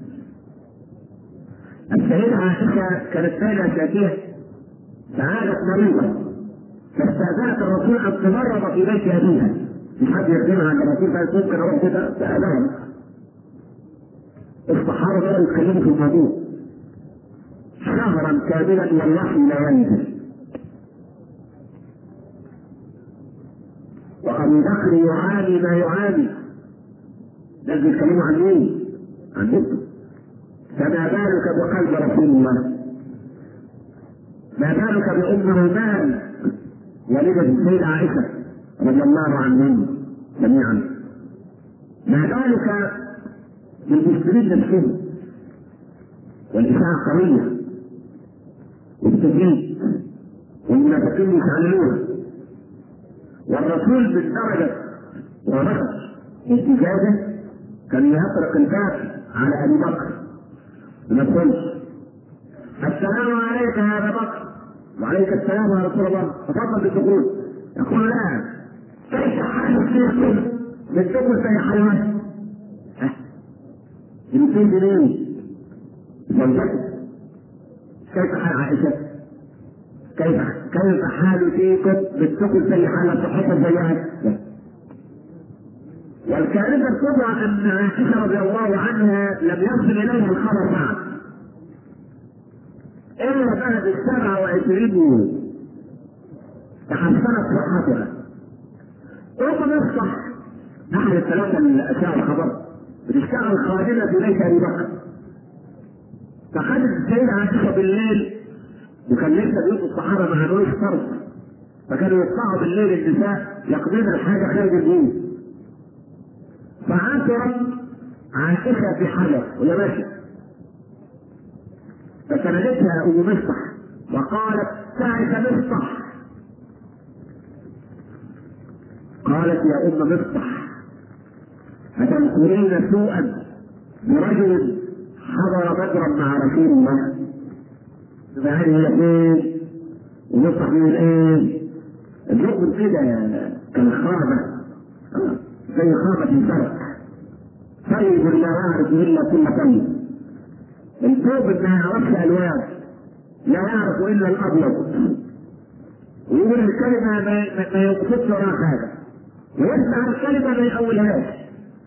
السيدة عائشة كانت سائلة شاكية فعادت مريضة فاستأذنت الرسول أن تمرض في بيت أبيها مش حد يخدمها عند الرسول فقالت ممكن أروح كده فأذن الصحابة بدأوا يتكلموا في الموضوع شهرا كاملا والوحي لا ينزل وابو بكر يعاني ما يعاني لازم يتكلموا عن مين؟ عن بكر فما بالك بقلب رسول الله ما بالك بأم رومان والدة السيدة عائشة رضي الله عنهم جميعا ما بالك بالمسلمين نفسهم والإشاعة قوية والتجريد والمنافقين يشعللوها والرسول بالدرجة ورفض الإجابة كان يطرق الباب على ابي بكر ما تقولش السلام عليك يا ابا بكر وعليك السلام يا رسول الله تفضل بالدخول يقول لا كيف حال فيكم بالدخول زي حيوان يمكن منين زوجته كيف حال عائشة كيف كيف حال فيكم بالدخول زي حال صحتها زيها والكارثة الكبرى أن عائشة رضي الله عنها لم يصل إليها الخبر بعد إلا بعد السبعة وعشرين يوم تحسنت صحتها ثم نصح أحد الثلاثة اللي أشاع الخبر بتشتغل خادمة في بيت أبي بكر فخدت السيدة عائشة بالليل وكان لسه بيوت الصحابة ما عملوش فرض فكانوا يطلعوا بالليل النساء يقضين الحاجة خارج البيوت فعثرت عائشة في حجر وهي ماشية فسندتها أم مصطح وقالت تعرف مصطح قالت يا أم مصطح أتذكرين سوءا برجل حضر بدرا مع رسول الله فهذه هي ايه ومصطح من ايه الركن كده كالخامة زي خامة الفرق طيب لا يعرف الا كل طيب الثوب ما يعرفش الوان لا يعرف الا الابيض ويقول الكلمه ما ما يقصدش وراها حاجه ويسمع الكلمه ما يقولهاش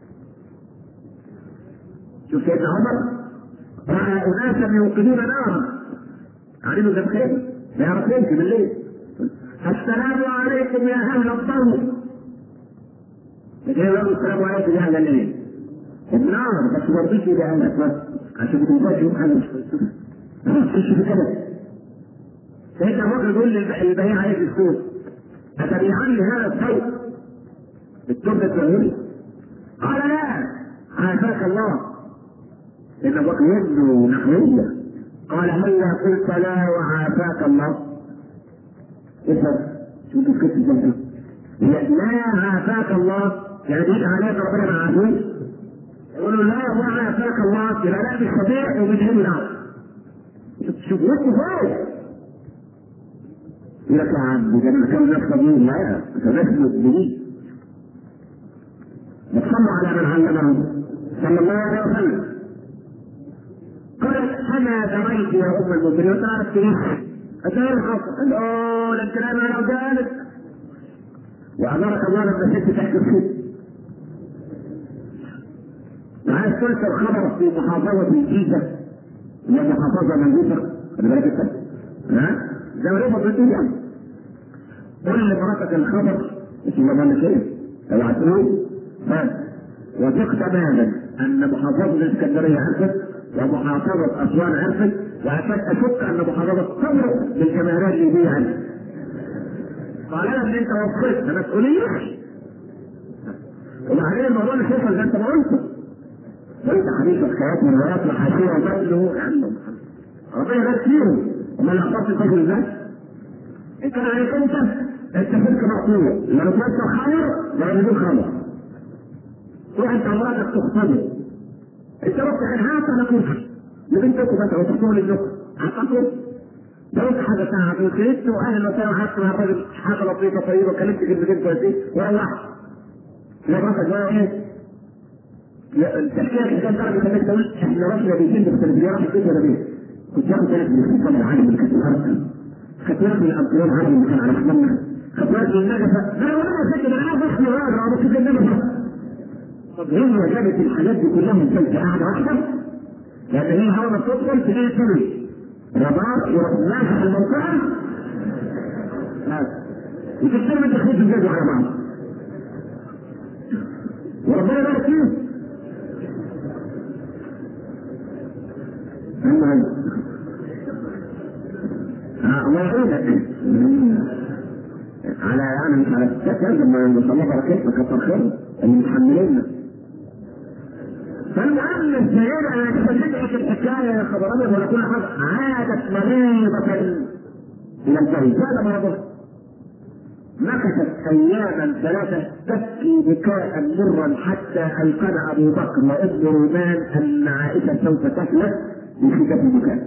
شوف سيدنا عمر راى اناسا يوقدون نارا علموا ده بخير ما يعرف يمشي بالليل السلام عليكم يا اهل الضوء لكن يقول السلام عليكم يا اهل الليل النار بس ما رضيش الى اهل الاسود عشان تنتج يوم حاجه مش تشوف كده سيدنا ابو بكر يقول للبياع عليه في السوق اتبيعني هذا الثوب التوب الظاهري قال لا عافاك الله سيدنا ابو بكر يبدو نحويه قال هلا قلت لا وعافاك الله افهم شوف كيف الجنة لا عافاك الله يعني دي عليك ربنا ما عافوش يقولوا لا وعافاك الله يبقى لا بالصديق وبالهم الارض شوف وقت فوق يقول لك يا عم ده انا كان نفسه مين لا ده اسمه الجديد صلوا على من علمه صلى الله عليه وسلم قال انا دريت يا ام المؤمنين وتعرف كيف اتاري الحق قال اوه ده الكلام انا ذلك وامرك الله لما ست تحت السوق عايز تنشر الخبر في محافظة الجيزة هي محافظة منجوسة خلي بالك انت ها زي ما يفضل بتقول يعني قول لمراتك الخبر مش ما شيء اوعى تقول ها وثق تماما ان محافظة الاسكندرية عرفت ومحافظة اسوان عرفت وعشان اشك ان محافظة تمرق بالجماهير الليبية عنها طالما ان انت وصلت مسؤولية وبعدين الموضوع مش يوصل زي انت ما قلت قلت حديث الحياة من روايات الحاشية وبدله يا عم ربنا يبارك فيهم وما يحفظش الفجر ازاي؟ انت عليك انت انت فيك مقطوع لما تنسى خير لا يجيب خمر تروح انت مراتك تخطبه انت رحت عن هات انا كنت لبنتك بس وتحكم لابنك هتقول لو انت حاجه ساعه وكلمت واهلا وسهلا قعدت مع الراجل حاجه لطيفه طيبه كلمت كلمتين كويسين وروحت مراتك بقى ايه التحكية اللي كان تعرف انك تقول احنا رحنا بيتين في التلفزيون راح البيت ولا بيه كنت باخد بالك من الخطاب العالم اللي كانت الارض خدت بالك من الابطال العالم اللي كان على حمامنا خدت بالك من النجفه لا ولا كنت انا عارف احنا راجع على كده النجفه طب هي جابت الحاجات دي كلها من ثلث قاعده واحده لان هي هوا ما تدخل تلاقي ثلث رباط يروح ناجح المنطقه وتكتب انت خيط الجد على بعض وربنا يبارك فيه المهم الله يعينك على يعني على السكن لما نصلي بركتنا كتر خير اللي متحمليننا فالمهم السيدة انا كنت بدعك الحكاية يا خبر ابيض ولا كل حاجة عادت مريضة الى البيت هذا مرضها مكثت اياما ثلاثه تبكي بكاء مرا حتى ايقن ابو بكر وابن رومان ان عائشه سوف تفلت من شده البكاء.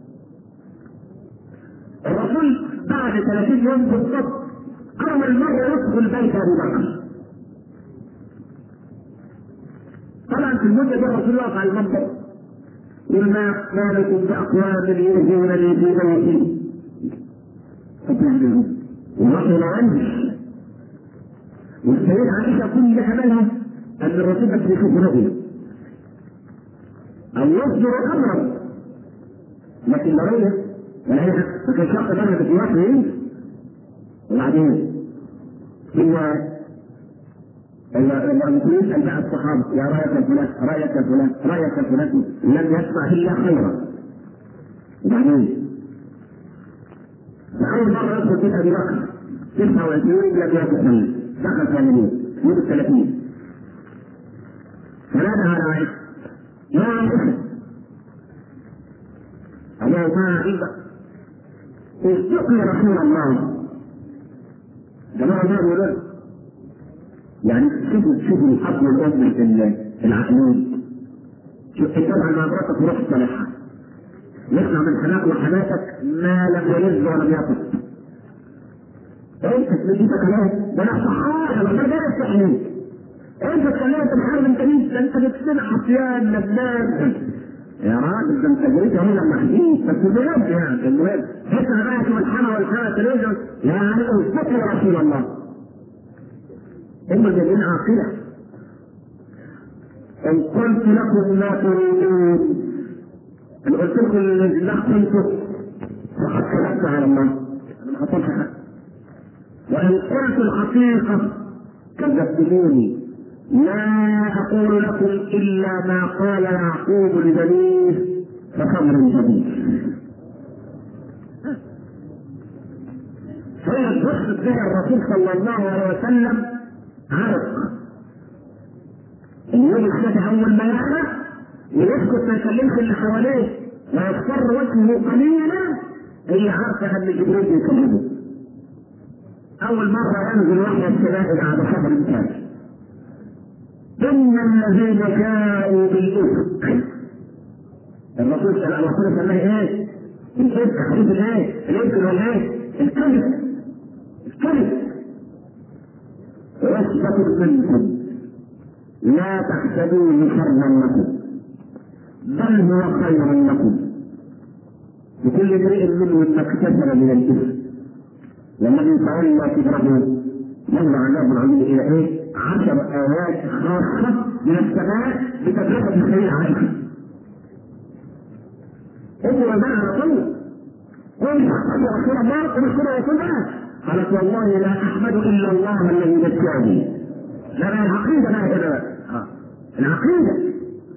الرسول بعد 30 يوم بالضبط اول مره يدخل بيت ابو بكر. طبعا في المده دي الرسول واقف على المنبر يقول ما ما لكم باقوام يؤذونني في بيتي. فبعدهم ونحن نعنش والسيدة عائشة كل أملها أن الرسول بس يشوف رؤيا أو يصدر أمرا لكن رؤيا وهي فكان شخص درجة في وحي وبعدين هو لما يسأل بقى الصحابة يا رأيك يا فلان رأيك يا فلان رأيك يا فلان لم يسمع إلا خيرا وبعدين فأول مرة يدخل بيت أبي بكر 29 لم يدخل دخل ثانيين يوم الثلاثين فنادى على عائشة يا عائشة أبو ما عندك استقي رسول الله جماعة ما يقولون يعني شوفوا شوفوا الحق والأم في العقلين شوف طبعا ما مراتك روح صالحة يسمع من حماك وحماتك ما لم يلذ ولم يطف انت تجيبك كلام ده انا صحاح انا ده التحليل انت اتكلمت بحرب انت مين ده انت بتسمع عصيان لبنان يا راجل ده انت جريت هنا لما حكيت بس بجد يعني المهم اسمع بقى اسم الحما والحما تلفزيون يعني اصدق يا رسول الله هم جايين عاقله ان قلت لكم ما تريدون ان قلت لكم لا قلت فقد كذبت على الله انا ما حصلش حاجه وان قلت الحقيقه كذبتموني لا اقول لكم الا ما قال يعقوب لبنيه فصبر جميل هي الوصف بها الرسول صلى الله عليه وسلم عرق اليوم الثاني اول ما يعرف ويسكت ما يكلمش اللي حواليه ويصفر وجهه قليلا هي عارفه ان جبريل يكلمه اول مره ينزل وحي السماء بعد صبر كامل ان الذين جاءوا بالافك الرسول صلى الله عليه وسلم سماه ايه؟ الافك حديث الايه؟ الافك هو الايه؟ الكذب الكذب ويثبت منكم لا تحسبوه شرا لكم بل هو خير لكم لكل امرئ منهم ما اكتسب من الاثم والذي تولى كبره مر عذاب عظيم الى ايه؟ عشر ايات خاصه من السماء بتجربه السيدة عائشه. انظر بقى على طول قل يا رسول الله قل يا رسول الله قالت والله لا احمد الا الله الذي نجاني. لا لا العقيده بقى كده بقى. العقيده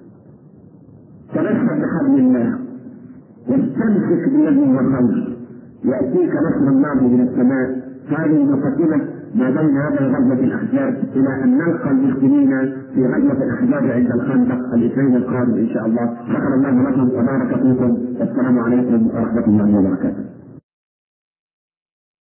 تمسك بحبل الله واستمسك بالذي هو خير ياتيك نصر الله من السماء هذه المقدمه ما بين هذا غزوه الاحزاب الى ان نلقى المسلمين في غزوه الاحزاب عند الخندق الاثنين القادم ان شاء الله شكر الله لكم وبارك فيكم والسلام عليكم ورحمه الله وبركاته